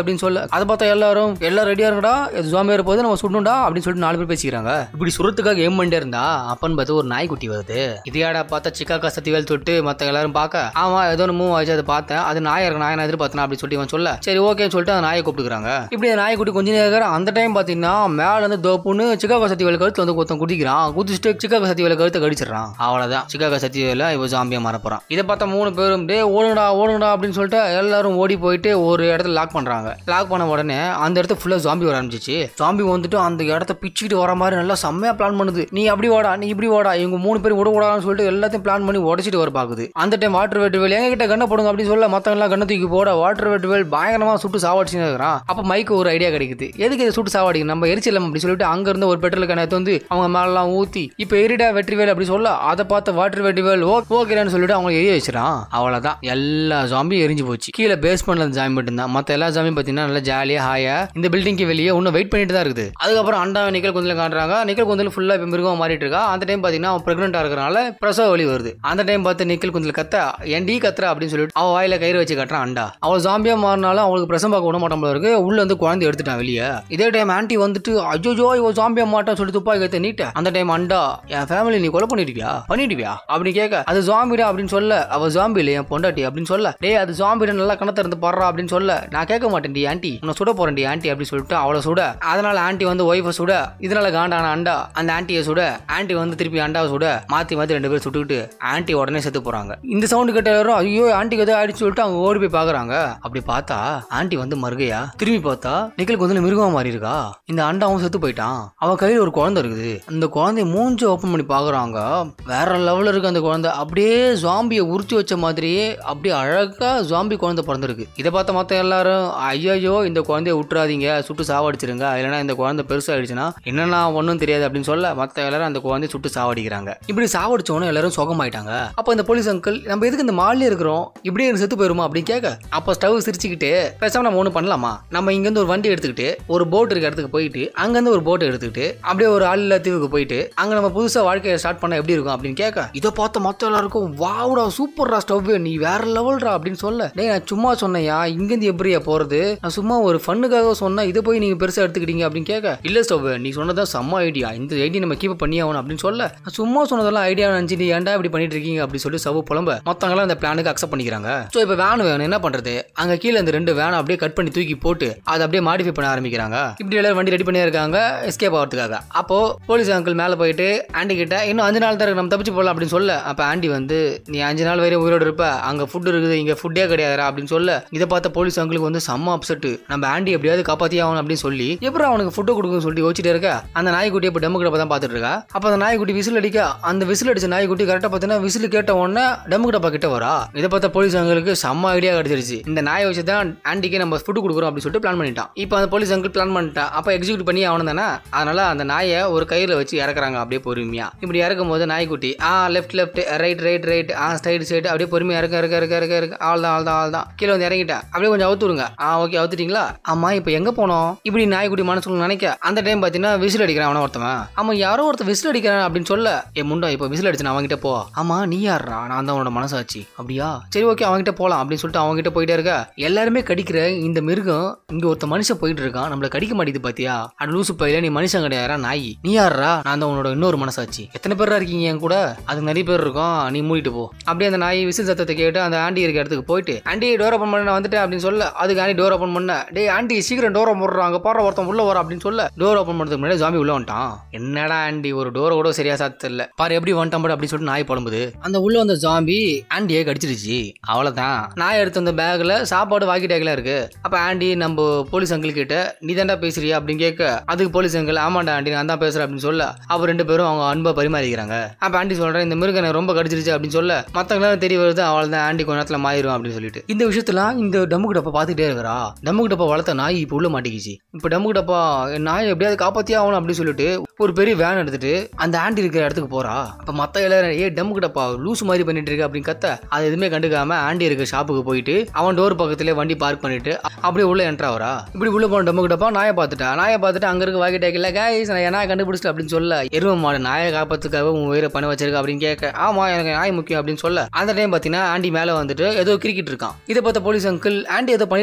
A: அப்படின்னு சொல்ல அதை பார்த்தா எல்லாரும் எல்லாம் ரெடியா இருக்கடா இது ஜாம்பி வர போது நம்ம சுடணும்டா அப்படின்னு சொல்லிட்டு நாலு பேர் பேசிக்கிறாங்க இப்படி சுரத்துக்காக ஏம் பண்ணிட்டே இருந்தா அப்பன்னு பார்த்து ஒரு நாய்க்குட்டி வருது இதையாடா பார்த்தா சிக்காக்கா சத்திவேல் தொட்டு மத்த எல்லாரும் பார்க்க ஆமா ஏதோ ஒன்று மூவ் ஆச்சு அதை பார்த்தேன் அது நாயா இருக்கு நாயை நான் எதிர்பார்த்தேன் அப்படின்னு சொல்லிட்டு இவன் சொல்ல சரி ஓகேன்னு சொல்லிட்டு அந்த நாயை கூப்பிட்டுக்கிறாங்க இப்படி அந்த நாய்க்குட்டி கொஞ்ச நேரம் இருக்கிற அந்த டைம் பார்த்தீங்கன்னா மேல இருந்து தோப்புன்னு சிக்காக்கா சத்திவேல் கழுத்து வந்து ஒருத்தன் குடிக்கிறான் குதிச்சுட்டு சிக்காக்கா சத்திவேல கழுத்தை கடிச்சிடறான் அவ்வளவுதான் சிக்காக்கா சத்திவேல இவ ஜாம்பியா மாற போறான் இதை பார்த்தா மூணு பேரும் டே ஓடுங்கடா ஓடுங்கடா அப்படின்னு சொல்லிட்டு எல்லாரும் ஓடி போயிட்டு ஒரு இடத்துல லாக் பண்றாங்க லாக் பண்ண உடனே அந்த இடத்துல ஃபுல்லா ஜாம்பி வர ஆரம்பிச்சிச்சு ஜாம்பி வந்துட்டு அந்த இடத்த பிச்சுக்கிட்டு வர மாதிரி நல்லா செம்மையா பிளான் பண்ணுது நீ அப்படி வாடா நீ இப்படி வாடா இவங்க மூணு பேரும் விட கூடாதுன்னு சொல்லிட்டு எல்லாத்தையும் பிளான் பண்ணி உடச்சிட்டு வர பாக்குது அந்த டைம் வாட்டர் வெட்டுவேல் எங்க கிட்ட கண்ணை போடுங்க அப்படின்னு சொல்ல மத்தவங்க எல்லாம் கண்ணை தூக்கி போட வாட்டர் வெட்டுவேல் பயங்கரமா சுட்டு சாவடிச்சுன்னு இருக்கிறான் அப்ப மைக்கு ஒரு ஐடியா கிடைக்குது எதுக்கு இதை சுட்டு சாவடிக்கணும் நம்ம எரிச்சலம் அப்படி சொல்லிட்டு அங்க இருந்து ஒரு பெட்ரோல் கண்ணை வந்து அவங்க மேலாம் ஊத்தி இப்ப எரிடா வெற்றிவேல் அப்படி சொல்ல அதை பார்த்த வாட்டர் வெற்றிவேல் ஓகேன்னு சொல்லிட்டு அவங்க எரிய வச்சிடான் அவ்வளவுதான் எல்லா ஜாம்பியும் எரிஞ்சு போச்சு கீழே பேஸ்மெண்ட்ல அந்த ஜாம்பி மட்டும்தான் மத்த எல்லா ஜாம்பியும் பாத்தீங்கன்னா நல்லா ஜாலியா ஹாயா இந்த பில்டிங்க்கு வெளியே இன்னும் வெயிட் பண்ணிட்டு தான் இருக்குது அதுக்கப்புறம் அண்டா நிக்கல் குந்தில காட்டுறாங்க நிக்கல் குந்தில ஃபுல்லா இப்ப மிருகம் மாறிட்டு இருக்கா அந்த டைம் பாத்தீங்கன்னா அவன் பிரெக்னெண்டா இருக்கிறனால பிரசவ வலி வருது அந்த டைம் பார்த்து நிக்கல் குந்தில கத்த என் டீ கத்துற அப்படின்னு சொல்லிட்டு அவ வாயில கயிறு வச்சு கட்டுறான் அண்டா அவள் ஜாம்பியா மாறினாலும் அவளுக்கு பிரசவம் பார்க்க விட மாட்டான் போல இருக்கு உள்ள வந்து குழந்தை எடுத்துட்டான் வெளியே இதே டைம் ஆன்ட்டி வந்துட்டு அஜோஜோ இவ ஜாம்பியா மாட்டான் சொல்லி துப்பாக்கி எடுத்து நீட்ட அந்த டைம் அண்டா என் ஃபேமிலி நீ கொலை பண்ணிடுவியா பண்ணிடுவியா அப்படின்னு கேட்க அது ஜாம்பிடா அப்படின்னு சொல்ல அவ ஜாம்பி இல்லை என் பொண்டாட்டி அப்படின்னு சொல்ல டேய் அது ஜாம்பிட நல்லா கணத்தை இருந்து பாடுறா அப்படின்னு சொல்ல நான் கேட்க மாட்டேன் டி ஆன்ட்டி உன்னை சுட போறேன் டி ஆன்ட்டி அப்படின்னு சொல்லிட்டு அவளை சுட அதனால ஆன்ட்டி வந்து ஒய்ஃபை சுட இதனால காண்டான அண்டா அந்த ஆன்ட்டியை சுட ஆன்ட்டி வந்து திருப்பி அண்டாவை சுட மாத்தி மாத்தி ரெண்டு பேரும் சுட்டுக்கிட்டு ஆன்ட்டி உடனே செத்து போறாங்க இந்த சவுண்டு கேட்ட எல்லாரும் ஐயோ ஆன்ட்டிக்கு எதோ ஆயிடுச்சு சொல்லிட்டு அவங்க ஓடி போய் பாக்குறாங்க அப்படி பார்த்தா ஆன்ட்டி வந்து மறுகையா திரும்பி பார்த்தா நிக்கலுக்கு வந்து மிருகமா மாறி இருக்கா இந்த அண்டாவும் செத்து போயிட்டான் அவன் கையில ஒரு குழந்தை இருக்குது அந்த குழந்தைய மூஞ்சி ஓப்பன் பண்ணி பாக்குறாங்க வேற லெவல்ல இருக்கு அந்த குழந்தை அப்படியே ஜாம்பியை உரிச்சு வச்ச மாதிரியே அப்படியே அழகா ஜாம்பி குழந்தை பிறந்திருக்கு இதை பார்த்த மத்த எல்லாரும் ஐயோ இந்த குழந்தைய விட்டுறாதீங்க சுட்டு சாவடிச்சிருங்க இல்லைன்னா இந்த குழந்தை பெருசாயிடுச்சுன்னா என்னன்னா ஒன்றும் தெரியாது அப்படின்னு சொல்ல மத்த எல்லாரும் அந்த குழந்தைய சுட்டு சாவடிக்கிறாங்க இப்படி சாவடிச்சவொன்னே எல்லாரும் சுகமாயிட்டாங்க அப்போ இந்த போலீஸ் அங்கிள் நம்ம எதுக்கு இந்த மாலில் இருக்கிறோம் இப்படியே எனக்கு செத்து போயிருமா அப்படின்னு கேட்க அப்போ ஸ்டவ் சிரிச்சுக்கிட்டு பேசாம நம்ம ஒன்று பண்ணலாமா நம்ம இங்கேருந்து ஒரு வண்டி எடுத்துக்கிட்டு ஒரு போட் இருக்க இடத்துக்கு போயிட்டு அங்கேருந்து ஒரு போட்டை எடுத்துக்கிட்டு அப்படியே ஒரு ஆள் இல்ல தீவுக்கு போயிட்டு அங்கே நம்ம புதுசாக வாழ்க்கையை ஸ்டார்ட் பண்ண எப்படி இருக்கும் அப்படின்னு கேட்க இதை பார்த்த மொத்த எல்லாருக்கும் வாவுடா சூப்பர்ரா ஸ்டவ் நீ வேற லெவல்ரா அப்படின்னு சொல்ல டேய் நான் சும்மா சொன்னையா இங்கேருந்து எப்படியா போறது நான் சும்மா ஒரு ஃபண்ணுக்காக சொன்னா இதை போய் நீங்க பெருசா எடுத்துக்கிட்டீங்க அப்படின்னு கேட்க இல்ல ஸ்டவ் நீ சொன்னதான் செம்ம ஐடியா இந்த ஐடியா நம்ம கீப் பண்ணி ஆகணும் அப்படின்னு சொல்ல நான் சும்மா சொன்னதெல்லாம் ஐடியா நினைச்சு நீ ஏன்டா இப்படி பண்ணிட்டு இருக்கீங்க அப்படின்னு சொல்லி சவு புலம்ப மொத்தவங்களாம் அந்த பிளானுக்கு அக்செப்ட் பண்ணிக்கிறாங்க ஸோ இப்போ வேன் வேணும் என்ன பண்றது அங்க கீழே இந்த ரெண்டு வேனை அப்படியே கட் பண்ணி தூக்கி போட்டு அதை அப்படியே மாடிஃபை பண்ண ஆரம்பிக்கிறாங்க இப்படி எல்லாரும் வண்டி ரெடி பண்ணி இருக்காங்க எஸ்கேப் ஆகிறதுக்காக அப்போ போலீஸ் அங்கிள் மேலே போயிட்டு ஆண்டி கிட்ட இன்னும் அஞ்சு நாள் தான் இருக்கு, நம்ம தப்பிச்சு போகலாம் அப்படின்னு சொல்ல அப்போ ஆண்டி வந்து நீ அஞ்சு நாள் வரையும் உயிரோடு இருப்ப அங்கே ஃபுட் இருக்குது இங்கே ஃபுட்டே கிடையாதுடா அப்படின்னு சொல்ல இதை பார்த்த போலீஸ் அங்கிளுக்கு வந்து செம்ம அப்செட் நம்ம ஆண்டி எப்படியாவது காப்பாத்தி ஆகணும் அப்படின்னு சொல்லி எப்படி அவனுக்கு ஃபுட்டு கொடுக்குன்னு சொல்லி யோசிச்சுட்டே இருக்க அந்த நாய்க்குட்டி இப்போ டெம்மு கிட்ட தான் பார்த்துட்டு இருக்கா அப்போ அந்த நாய்க்குட்டி விசில் அடிக்க அந்த விசில் அடிச்ச நாய்க்குட்டி கரெக்டாக பார்த்தீங்கன்னா விசில் கேட்ட உடனே டெம்மு கிட்ட கிட்ட வரா இதை பார்த்த போலீஸ் அங்கிளுக்கு செம்ம ஐடியா கிடைச்சிருச்சு இந்த நாயை வச்சு தான் ஆண்டிக்கு நம்ம ஃபுட்டு கொடுக்குறோம் அப்படின்னு சொல்லிட்டு பிளான் பண்ணிட்டான் இப்போ அந்த போலீஸ் அங்கிள் பிளான் பண்ணிட்டான் அப்போ எக்ஸிக்யூட் பண்ணி அவன் தானே அதனால அந்த நாயை ஒரு கயிறுல வச்சு இறக்குறாங்க அப்படியே பொறுமையா இப்படி இறக்கும் போது நாய்க்குட்டி ஆ left left right right right ஆ ஸ்ட்ரைட் சைடு அப்படியே பொறுமையா இறக்க இறக்க இறக்க இறக்க இறக்க ஆள் தான் ஆள் தான் ஆள் தான் கீழே வந்து இறங்கிட்டேன் அப்படியே கொஞ்சம் அவுத்துருங்க ஆ ஓகே அவுத்துட்டீங்களா ஆமா இப்போ எங்க போனோம் இப்படி நாய்க்குட்டி மனசுக்குள்ள நினைக்க அந்த டைம் பார்த்தீங்கன்னா விசில் அடிக்கிறான் அவன ஒருத்தவன் ஆமா யாரோ ஒருத்தன் விசில் அடிக்கிறான் அப்படின்னு சொல்ல என் முண்டா இப்போ விசில் அடிச்சு நான் அவன்கிட்ட போ ஆமா நீ யாரா நான் தான் உன்னோட மனசாச்சு அப்படியா சரி ஓகே அவன்கிட்ட போலாம் அப்படின்னு சொல்லிட்டு அவன்கிட்ட போயிட்டே இருக்க எல்லாருமே கடிக்கிற இந்த மிருகம் இங்க ஒருத்த மனுஷன் போயிட்டு இருக்கான் நம்மள கடிக்க மாட்டேங்குது பாத்தியா அட லூசு பையில நீ மனுஷன் கிடையாதா நாய் நீ யாரா நான் தான் உன்னோட இன்னொரு மனசாச்சு எத்தனை பேரா இருக்கீங்க என் கூட அது நிறைய பேர் இருக்கும் நீ மூடிட்டு போ அப்படியே அந்த நாய் விசில் சத்தத்தை கேட்டு அந்த ஆண்டி இருக்க இடத்துக்கு போயிட்டு ஆண்டி டோர் ஓப்பன் பண்ண நான் வந்துட்டேன் அப்படின்னு சொல்ல அதுக்கு ஆண்டி டோர் ஓப்பன் பண்ண டேய் ஆண்டி சீக்கிரம் டோர் ஓப்பன் அங்க போற ஒருத்தன் உள்ள வர அப்படின்னு சொல்ல டோர் ஓப்பன் பண்ணதுக்கு முன்னாடி ஜாம்பி உள்ள வந்துட்டான் என்னடா ஆண்டி ஒரு டோரை கூட சரியா சாத்த இல்ல பாரு எப்படி வந்துட்டான் பாரு அப்படின்னு சொல்லிட்டு நாய் புலம்புது அந்த உள்ள வந்த ஜாம்பி ஆண்டியை கடிச்சிருச்சு அவ்வளவுதான் நாய் எடுத்த அந்த பேக்ல சாப்பாடு வாக்கி டேக்ல இருக்கு அப்ப ஆண்டி நம்ம போலீஸ் அங்கிள் கிட்ட நீ தாண்டா பேசுறியா அப்படின்னு கேட்க அதுக்கு போலீஸ் அங்கிள் ஆமாண்டா ஆண்டி நான் தான் பேசுறேன் அப்படின்னு சொல்ல அவர் ரெண்டு பேரும் அவங்க அன்பை பரிமாறிக்கிறாங்க அப்ப ஆண்டி சொல்றேன் இந்த மிருகம் எனக்கு ரொம்ப கடிச்சிருச்சு அப்படின்னு சொல்ல மத்தவங்களாம் தெரிய வருது அவள் தான் ஆண்டி கொஞ்ச நேரத்துல மாறிடும் அப்படின்னு சொல்லிட்டு இந்த விஷயத்துல இந்த டம்முக்கு டப்பா பார்த்துட்டே இருக்கிறா டம்முக்கு டப்பா வளர்த்த நாய் இப்போ உள்ள மாட்டிக்கிச்சு இப்போ டம்முக்கு டப்பா என் நாய் எப்படியாவது காப்பாத்தியே ஆகணும் அப்படின்னு சொல்லிட்டு ஒரு பெரிய வேன் எடுத்துட்டு அந்த ஆண்டி இருக்கிற இடத்துக்கு போறா அப்ப மத்த எல்லாரும் ஏ டம்முக்கு டப்பா லூஸ் மாதிரி பண்ணிட்டு இருக்கு அப்படின்னு கத்த அது எதுவுமே கண்டுக்காம ஆண்டி இருக்க ஷாப்புக்கு போயிட்டு அவன் டோர் பக்கத்துல வண்டி பார்க் பண்ணிட்டு அப்படியே உள்ள என்ட்ரா வரா இப்படி உள்ள போன டம்முக்கு டப்பா நாயை பார்த்துட்டா நாயை பார்த்துட்டு அங்க இருக்க வாக்கி டேக்கில் கைஸ் நான் என்ன கண்டுபிடிச்சிட்டு அப்படின்னு சொல்ல எருவ மாடு நாயை காப்பாத்துக்காக உன் உயிரை பண்ண வச்சிருக்க அப்படின்னு கேட்க ஆமா எனக்கு நாய் முக்கியம் அப்படின்னு சொல்ல அந்த டைம் பாத்தீங்கன்னா ஆண்டி மேல வந்துட்டு ஏதோ கிரிக்கெட் இருக்கான் இதை பார்த்த போலீஸ் அங்கிள் ஆண்டி ஏதோ பண்ணிட்டு இருக்கான் அப்படின்னு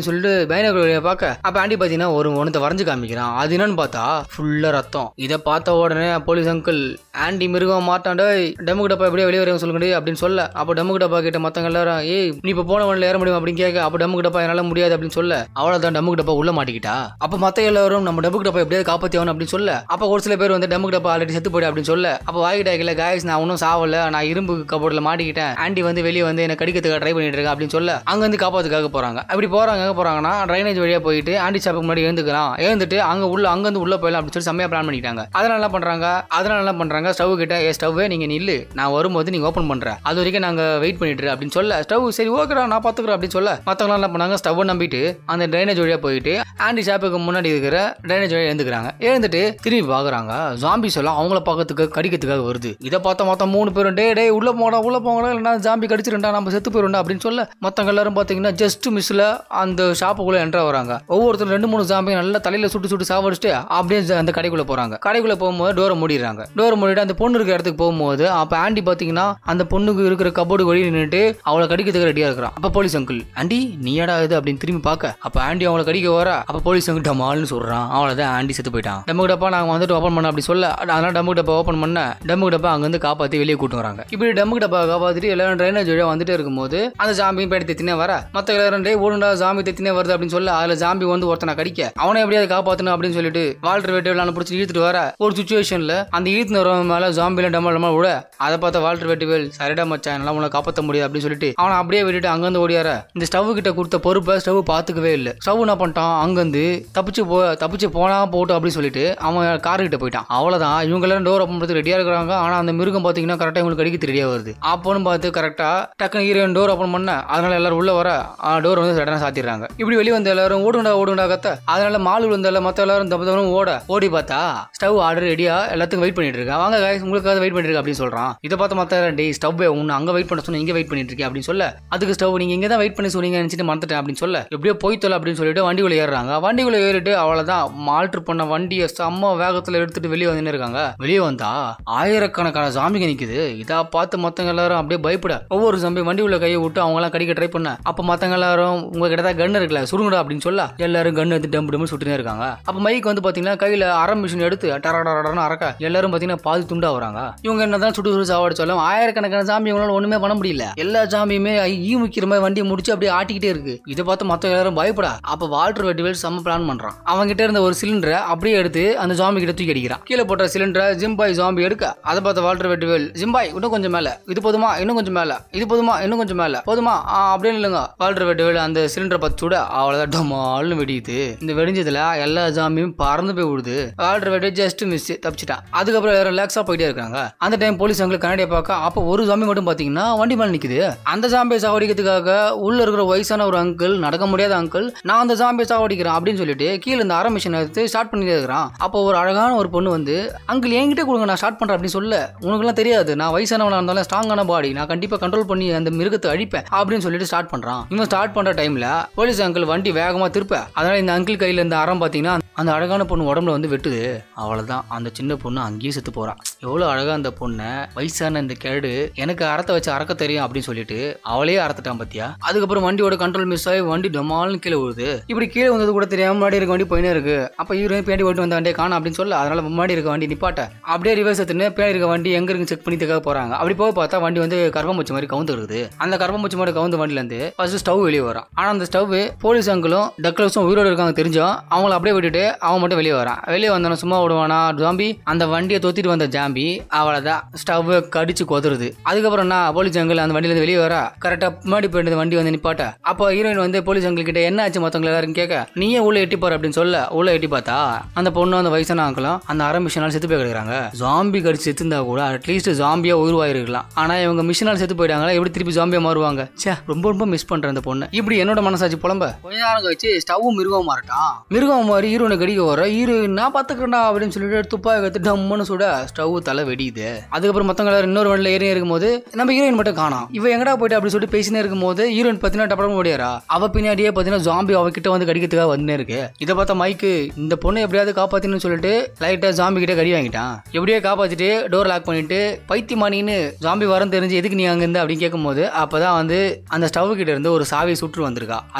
A: அப்படின்னு சொல்லிட்டு பைனாகுலர் வழியா பார்க்க அப்ப ஆண்டி பாத்தீங்கன்னா ஒரு ஒன்றத்தை வரைஞ்சு காமிக்கிறான் அது என்னன்னு பார்த்தா ஃபுல்லா ரத்தம் இதை பார்த்த உடனே போலீஸ் அங்கிள் ஆண்டி மிருகம் மாட்டாண்டா டெமுக்கு டப்பா எப்படியே வெளியே வரையும் சொல்லுங்க அப்படின்னு சொல்ல அப்போ டெமுக்கு டப்பா கிட்ட மத்தவங்க எல்லாரும் ஏய் நீ இப்போ போன வண்டியில் ஏற முடியும் அப்படின்னு கேட்க அப்போ டெமுக்கு டப்பா என்னால முடியாது அப்படின்னு சொல்ல அவ்வளவுதான் டெமுக்கு டப்பா உள்ள மாட்டிக்கிட்டா அப்போ மத்த எல்லாரும் நம்ம டெமுக்கு டப்பா எப்படியாவது காப்பாத்தி ஆகணும் அப்படின்னு சொல்ல அப்போ ஒரு சில பேர் வந்து டெமுக்கு டப்பா ஆல்ரெடி செத்து போயிடு அப்படின்னு சொல்ல அப்போ வாங்கி டாக்கில் காய்ஸ் நான் ஒன்றும் சாவல நான் இரும்பு கபோர்டில் மாட்டிக்கிட்டேன் ஆண்டி வந்து வெளியே வந்து என்ன கடிக்கிறதுக்காக ட்ரை பண்ணிட்டு இருக்கேன் அப்படின்னு சொல்ல அங்க வந்து காப்பாத்துக்காக போறாங்க அப்படி போறாங்க எங்க போறாங்கன்னா ட்ரைனேஜ் வழியா போயிட்டு ஆண்டி ஷாப்புக்கு முன்னாடி எழுந்துக்கலாம் எழுந்துட்டு அங்க உள்ள அங்க இருந்து உள்ள போயிடலாம் அப்படின்னு சொல்லி செம்மையா பிளான் பண்ணிட்டாங்க அதனால என்ன பண்றாங்க அதனால என்ன பண்றாங்க ஸ்டவ் கிட்ட ஏ ஸ்டவ் நீங்க நில்லு நான் வரும்போது நீங்க ஓப்பன் பண்ற அது வரைக்கும் நாங்க வெயிட் பண்ணிட்டு இரு அப்படின்னு சொல்ல ஸ்டவ் சரி ஓகேடா நான் பாத்துக்கிறேன் அப்படின்னு சொல்ல மத்தவங்க என்ன பண்ணாங்க ஸ்டவ் நம்பிட்டு அந்த ட்ரைனேஜ் வழியா போயிட்டு ஆண்டி ஷாப்புக்கு முன்னாடி இருக்கிற ட்ரைனேஜ் வழியா எழுந்துக்கிறாங்க எழுந்துட்டு திரும்பி பாக்குறாங்க ஜாம்பிஸ் எல்லாம் அவங்கள பார்க்கறதுக்கு கடிக்கிறதுக்காக வருது இதை பார்த்த மொத்தம் மூணு பேரும் டே டே உள்ள போடா உள்ள போங்கடா இல்லைன்னா ஜாம்பி கடிச்சிருண்டா நம்ம செத்து போயிருண்டா அப்படின்னு சொல்ல மத்தவங்க எல்லாரும் பாத்தீங்கன்னா ஜஸ்ட் மிஸ்ல அந்த ஷாப்புக்குள்ள என்ட்ரா வராங்க ஒவ்வொருத்தரும் ரெண்டு மூணு ஜாம்பி நல்லா தலையில சுட்டு சுட்டு சாவடிச்சுட்டு அப்படியே ஜ- அந்த கடைக்குள்ள போறாங்க கடைக்குள்ள போகும்போது டோரை மூடிடுறாங்க டோரை மூடிட்டு அந்த பொண்ணு இருக்கிற இடத்துக்கு போகும்போது அப்ப ஆண்டி பாத்தீங்கன்னா அந்த பொண்ணுக்கு இருக்கிற கபோர்டு வழி நின்னுட்டு அவளை கடிக்கிறதுக்கு ரெடியா இருக்கிறான் அப்ப போலீஸ் அங்கிள் ஆண்டி நீயாடா இது அப்படின்னு திரும்பி பார்க்க அப்ப ஆண்டி அவளை கடிக்க வர அப்ப போலீஸ் அங்கிள் டமால்னு சொல்றான் அவ்வளவுதான் ஆண்டி செத்து போயிட்டான் டம்மு டப்பா நாங்க வந்துட்டு ஓப்பன் பண்ண அப்படி சொல்ல அதனால டம்மு டப்பா ஓப்பன் பண்ண டம்மு டப்பா அங்க வந்து காப்பாத்தி வெளியே கூட்டு வராங்க இப்படி டம்மு டப்பா காப்பாத்திட்டு எல்லாரும் ட்ரைனேஜ் வழியா வந்துட்டே இருக்கும்போது அந்த ஜாம்பியும் பேடி தெத்தினே வர மத்த எல்லாரும் டே ஓடுண்டா ஜாம்பி தெத்தினே வருது அப்படின்னு சொல்ல அதுல ஜாம்பி வந்து ஒருத்தனை கடிக்க அவனை எப்படியாவது காப்பாத்தணும் அப்படின்னு சொல்லிட்டு வால்டர் வெட்டிவேல் பிடிச்சி இழுத்துட்டு வர ஒரு சுச்சுவேஷன்ல அந்த இழுத்துன வரவன் மேல ஜாம்பில டம்மல் டம்மல் விட அதை பார்த்த வால்டர் வெட்டிவேல் சரிடா மச்சான் என்னால உன்னை காப்பாற்ற முடியாது அப்படின்னு சொல்லிட்டு அவனை அப்படியே விட்டுட்டு அங்கிருந்து ஓடியார இந்த ஸ்டவ் கிட்ட கொடுத்த பொறுப்பை ஸ்டவ் பாத்துக்கவே இல்லை ஸ்டவ் என்ன பண்ணிட்டான் அங்கிருந்து தப்பிச்சு போ தப்பிச்சு போனா போட்டும் அப்படின்னு சொல்லிட்டு அவன் கார் கிட்ட போயிட்டான் அவ்வளவுதான் இவங்க எல்லாரும் டோர் ஓப்பன் பண்ணுறது ரெடியா இருக்கிறாங்க ஆனா அந்த மிருகம் பாத்தீங்கன்னா கரெக்டா இவங்களுக்கு அடிக்க ரெடியா வருது அப்போன்னு பார்த்து கரெக்டா டக்குனு ஹீரோயின் டோர் ஓப்பன் பண்ண அதனால எல்லாரும் உள்ள வர டோர் வந்து சடனா சாத்திடுறாங்க இப்படி வெளியே வந்த எல்லாரும் ஓடுண்டா ஓடுண்டா கத்த அதனால மாலு வந்த எல்லா மத்த எல்லாரும் தப்பு தப்பு ஓட ஓடி பார்த்தா ஸ்டவ் ஆர்டர் ரெடியா எல்லாத்துக்கும் வெயிட் பண்ணிட்டு இருக்கா வாங்க guys உங்களுக்காக வெயிட் பண்ணிட்டு இருக்கேன் அப்படின்னு சொல்றான் இதை பார்த்து மத்த டே ஸ்டவ் உன்னை அங்க வெயிட் பண்ண சொன்ன இங்க வெயிட் பண்ணிட்டு இருக்கேன் அப்படின்னு சொல்ல அதுக்கு ஸ்டவ் நீங்க இங்க தான் வெயிட் பண்ணி சொன்னீங்க நினைச்சிட்டு மறந்துட்டேன் அப்படின்னு சொல்ல எப்படியோ போய் தொலை அப்படின்னு சொல்லிட்டு வண்டிக்குள்ள ஏறுறாங்க வண்டிக்குள்ள ஏறிட்டு அவ்வளவுதான் மால்டர் பண்ண வண்டியை செம்ம வேகத்துல எடுத்துட்டு வெளியே வந்து இருக்காங்க வெளியே வந்தா ஆயிரக்கணக்கான ஜாம்பிங்க நிக்குது இதா பார்த்து மத்தவங்க எல்லாரும் அப்படியே பயப்பட ஒவ்வொரு ஜாம்பி வண்டி உள்ள கையை விட்டு அவங்க எல்லாம் கடிக்க ட்ரை பண்ண அப்ப மத்தவங்க எல்லாரும் உங்க கிட்ட தான் கன் இருக்குல்ல சுருங்கடா அப்படின்னு சொல்ல எல்லாரும் கன் எடுத்து டம்பு டம்பு சுட்டுனே இருக்காங்க அப்ப மைக் வந்து பாத்தீங்கன்னா கையில அரை மிஷின் எடுத்து டரடரடன்னு அறக்க எல்லாரும் பாத்தீங்கன்னா பாதி துண்டா வராங்க இவங்க என்னதான் சுட்டு சுட்டு சாவடிச்சாலும் ஆயிரக்கணக்கான ஜாம்பி இவங்களால ஒண்ணுமே பண்ண முடியல எல்லா ஜாம்பியுமே ஈ முக்கிற மாதிரி வண்டியை முடிச்சு அப்படியே ஆட்டிக்கிட்டே இருக்கு இதை பார்த்து மத்த எல்லாரும் பயப்படா அப்ப வால்டர் வெட்டிவேல் செம்ம பிளான் பண்றான் அவங்க கிட்ட இருந்த ஒரு சிலிண்டரை அப்படியே எடுத்து அந்த ஜாம்பி கிட்ட தூக்கி அடிக்கிறான் கீழே போட்ட சிலிண்டரை ஜிம்பாய் ஜாம்பி எடுக்க அதை பார்த்த வால்டர் வெட்டிவேல் ஜிம்பாய் இன்னும் கொஞ்சம் மேல இது போதுமா இன்னும் கொஞ்சம் மேல இது போதுமா இன்னும் கொஞ்சம் மேல போதுமா ஆ, அப்படியே இல்லைங்க வால்டர் வெட்டிவேல் அந்த சிலிண்டரை பத்து சுட அவ்வளவுதான் டமால்னு வெடியுது இந்த வெடிஞ்சதுல எல்லா ஜாம்பியும் பறந்து போய் விடுது வால்டர் வெட்டி ஜஸ்ட் மிஸ் தப்பிச்சிட்டான் அதுக்கப்புறம் எல்லாரும் ரிலாக்ஸா போயிட்டே இருக்காங்க அந்த டைம் போலீஸ் அவங்களுக்கு கண்ணாடியை பார்க்க அப்போ ஒரு ஜாம்பி மட்டும் பாத்தீங்கன்னா வண்டி மேல நிக்குது அந்த ஜாம்பியை சாவடிக்கிறதுக்காக உள்ள இருக்கிற வயசான ஒரு அங்கிள் நடக்க முடியாத அங்கிள் நான் அந்த ஜாம்பியை சாவடிக்கிறேன் அப்படின்னு சொல்லிட்டு கீழே இந்த அரை மிஷின் எடுத்து ஸ்டார்ட் பண்ணிட்டே இருக்கிறான் அப்போ ஒரு அழகான ஒரு பொண்ணு வந்து அங்கிள் என்கிட்ட கொடுங்க நான் ஸ்டார்ட் பண்றேன் அப்படின்னு சொல்ல உனக்குலாம் தெரியாது நான் வயசானவனா இருந்தாலும் ஸ்ட்ராங்கான பாடி நான் கண்டிப்பா கண்ட்ரோல் பண்ணி அந்த மிருகத்தை அழிப்பேன் அப்படின்னு சொல்லிட்டு ஸ்டார்ட் பண்றான் இவன் ஸ்டார்ட் பண்ற டைம்ல போலீஸ் அங்கிள் வண்டி வேகமா திருப்ப அதனால இந்த அங்கிள் கையில இந்த அறம் பாத்தீங்கன்னா அந்த அழகான பொண்ணு உடம்புல வந்து வெட்டுது அவ்வளவுதான் அந்த சின்ன பொண்ணு அங்கேயே செத்து போறான் எவ்வளவு அழகா அந்த பொண்ணை வயசான இந்த கேடு எனக்கு அறத்தை வச்சு அறக்க தெரியும் அப்படின்னு சொல்லிட்டு அவளே அறத்துட்டான் பாத்தியா அதுக்கப்புறம் வண்டியோட கண்ட்ரோல் மிஸ் ஆகி வண்டி டமால்னு கீழே விழுது இப்படி கீழே வந்தது கூட தெரியாம முன்னாடி இருக்க வண்டி போயினே இருக்கு அப்ப ஹீரோயின் பின்னாடி ஓட்டு வந்த வண்டியை காணும் அப்படின்னு சொல்ல அதனால முன்னாடி இருக்க வண்டி நிப்பாட்ட அப்படியே ரிவர்ஸ் எடுத்துன்னு பின்னாடி இருக்க வண்டி எங்க இருக்கு செக் பண்ணிட்டுக்காக போறாங்க அப்படி போய் பார்த்தா வண்டி வந்து கர்ப்பம்பூச்சி மாதிரி கவுந்து இருக்குது அந்த கர்ப்பம்பூச்சி மாதிரி கவுந்த வண்டில இருந்து ஃபர்ஸ்ட் ஸ்டவ் வெளியே வரும் ஆனா அந்த ஸ்டவ் போலீஸ் அங்கிளும் டக்லஸும் உயிரோடு இருக்காங்க தெரிஞ்சோம் அவங்கள அப்படியே விட்டுட்டு அவன் மட்டும் வெளியே வரான் வெளியே வந்தானே சும்மா விடுவானா ஜாம்பி அந்த வண்டியை தொத்திட்டு வந்த ஜாம்பி அவ்வளவுதான் ஸ்டவ் கடிச்சு கொதறுது அதுக்கப்புறம் என்ன போலீஸ் அங்கிள் அந்த வண்டியில இருந்து வெளியே வர கரெக்டா முன்னாடி போயிட்டு வண்டி வந்து நிப்பாட்ட அப்போ ஹீரோயின் வந்து போலீஸ் அங்கிள் கிட்ட என்ன ஆச்சு மத்தவங்க எல்லாரும் கேட்க நீயே உள்ள எட்டி பாரு அப்படின்னு சொல்ல உள்ள எட்டி பார்த்தா அந்த பொண்ணு அந்த வயசான அங்கிளும் அந்த அரை மிஷினால் செத்து போய் கிடக்குறாங்க ஜாம்பி கடிச்சு செத்துந்தா கூட அட்லீஸ்ட் ஜாம்பியா உருவாயிருக்கலாம் ஆனா இவங்க மிஷினால் செத்து போயிட்டாங்களா எப்படி திருப்பி ஜாம்பியா மாறுவாங்க ச்சே ரொம்ப ரொம்ப மிஸ் பண்றேன் அந்த பொண்ணு இப்படி என்னோட மனசாச்சு புலம்ப கொஞ்ச நேரம் கழிச்சு ஸ்டவ்வும் மிருகம் மாறட்டான் மிருகம் மாதிரி ஹீரோனை கடிக்க வர ஹீரோ நான் பாத்துக்கிறேன்டா அப்படின்னு சொல்லிட்டு துப்பாக்கி எடுத்து டம்முன்னு சுட ஸ்டவ் தலை வெடியுது அதுக்கப்புறம் மத்தவங்க எல்லாரும் இன்னொரு வண்டியில் ஏறி இருக்கும்போது நம்ம ஹீரோயின் மட்டும் காணோம் இவ எங்கடா போயிட்டு அப்படி சொல்லிட்டு பேசினே இருக்கும்போது ஹீரோயின் பார்த்தீங்கன்னா டப்படம் ஓடியாரா அவ பின்னாடியே பார்த்தீங்கன்னா ஜாம்பி அவகிட்ட வந்து கடிக்கிறதுக்காக வந்துனே இருக்கு இதை பார்த்த மைக்கு இந்த பொண்ணை எப்படியாவது காப்பாத்தணும்னு சொல்லிட்டு லைட்டா ஜாம்பி கிட்ட கடி வாங்கிட்டான் எப்படியே காப்பாத்திட்டு டோர் லாக் பண்ணிட்டு பைத்தியமானின்னு ஜாம்பி வரம் தெரிஞ்சு எதுக்கு நீ அங்க இருந்து அப்படின்னு கேட்கும்போது அப்பதான் வந்து அந்த ஸ்டவ் கிட்ட இருந்து ஒரு சாவி சுற்று வந்திருக்கா அதை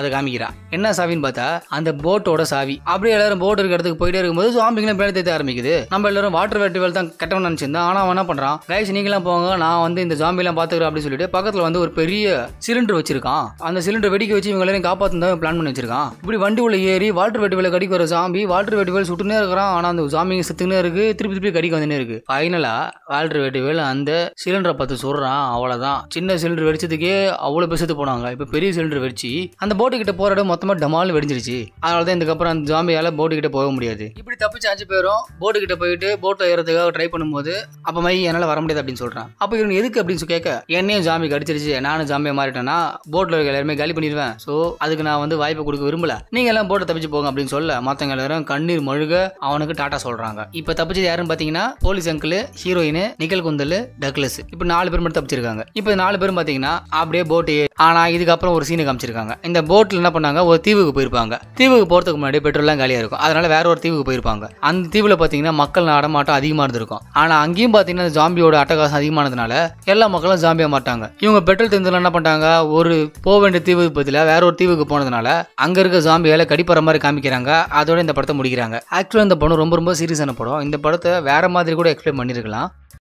A: அதை காமிக்கிறா என்ன சாவின்னு பார்த்தா அந்த போட்டோட சாவி அப்படியே எல்லாரும் போட் இருக்க இடத்துக்கு போயிட்டே இருக்கும்போது ஜாம்பிங்கெல்லாம் பேர் தேத்த ஆரம்பிக்குது நம்ம எல்லாரும் வாட்டர் வெட்டிவல் தான் கெட்டவன் நினைச்சிருந்தா ஆனா அவன் என்ன பண்றான் கைஸ் நீங்களாம் போங்க நான் வந்து இந்த ஜாம்பிலாம் பாத்துக்கிறேன் அப்படின்னு சொல்லிட்டு பக்கத்துல வந்து ஒரு பெரிய சிலிண்டர் வச்சிருக்கான் அந்த சிலிண்டர் வெடிக்க வச்சு இவங்க எல்லாரும் காப்பாத்தணும் தான் பிளான் பண்ணி வச்சிருக்கான் இப்படி வண்டி உள்ள ஏறி வாட்டர் வெட்டிவல கடிக்க வர ஜாம்பி வாட்டர் வெட்டிவல் சுட்டுனே இருக்கிறான் ஆனா அந்த ஜாம்பிங்க செத்துனே இருக்கு திருப்பி திருப்பி கடிக்க வந்துனே இருக்கு ஃபைனலா வாட்டர் வெட்டிவல் அந்த சிலிண்டரை பார்த்து சொல்றான் அவ்வளவுதான் சின்ன சிலிண்டர் வெடிச்சதுக்கே அவ்வளவு பேர் செத்து போனாங்க இப்ப பெரிய சிலிண்டர் வெடிச்சு அந்த போட்டு கிட்ட போற இடம் மொத்தமா டமால் வெடிஞ்சிருச்சு அதனால தான் இதுக்கப்புறம் அந்த ஜாம்பியால போட்டு கிட்ட போக முடியாது இப்படி தப்பிச்சு அஞ்சு பேரும் போட்டு கிட்ட போயிட்டு போட்டை ஏறதுக்காக ட்ரை பண்ணும்போது அப்ப மை என்னால வர முடியாது அப்படின்னு சொல்றான் அப்ப இவன் எதுக்கு அப்படின்னு சொல்லி கேட்க என்னையும் ஜாம்பி கடிச்சிருச்சு நானும் ஜாம்பியா மாறிட்டேன்னா போட்ல இருக்க எல்லாருமே காலி பண்ணிடுவேன் சோ அதுக்கு நான் வந்து வாய்ப்பு கொடுக்க விரும்பல நீங்க எல்லாம் போட்டை தப்பிச்சு போங்க அப்படின்னு சொல்ல மத்தவங்க எல்லாரும் கண்ணீர் மழுக அவனுக்கு டாட்டா சொல்றாங்க இப்ப தப்பிச்சது யாருன்னு பாத்தீங்கன்னா போலீஸ் அங்கிள் ஹீரோயின் நிக்கல் குந்தல் டக்லஸ் இப்ப நாலு பேர் மட்டும் தப்பிச்சிருக்காங்க இப்ப நாலு பேரும் பாத்தீங்கன்னா அப்படியே போட்டு ஆனா இதுக்கப்புறம் ஒரு சீனை காமிச்சிருக்காங்க இந்த போட்ல என்ன பண்ணாங்க ஒரு தீவுக்கு போயிருப்பாங்க தீவுக்கு போறதுக்கு முன்னாடி பெட்ரோல்லாம் காலியா இருக்கும் அதனால வேற ஒரு தீவுக்கு போயிருப்பாங்க அந்த தீவுல பாத்தீங்கன்னா மக்கள் நடமாட்டம் அதிகமா இருந்திருக்கும் ஆனா அங்கேயும் பாத்தீங்கன்னா இந்த ஜாம்பியோட அட்டகாசம் அதிகமானதுனால எல்லா மக்களும் ஜாம்பியா மாட்டாங்க இவங்க பெட்ரோல் தெரிஞ்சதுல என்ன பண்ணிட்டாங்க ஒரு போக வேண்டிய தீவுக்கு பதிலாக வேற ஒரு தீவுக்கு போனதுனால அங்க இருக்க ஜாம்பியால கடிப்பற மாதிரி காமிக்கிறாங்க அதோட இந்த படத்தை முடிக்கிறாங்க ஆக்சுவலா இந்த படம் ரொம்ப ரொம்ப சீரியஸான படம் இந்த படத்தை வேற மாதிரி கூட எக்ஸ்பிளைன் பண்ணிருக்கலாம்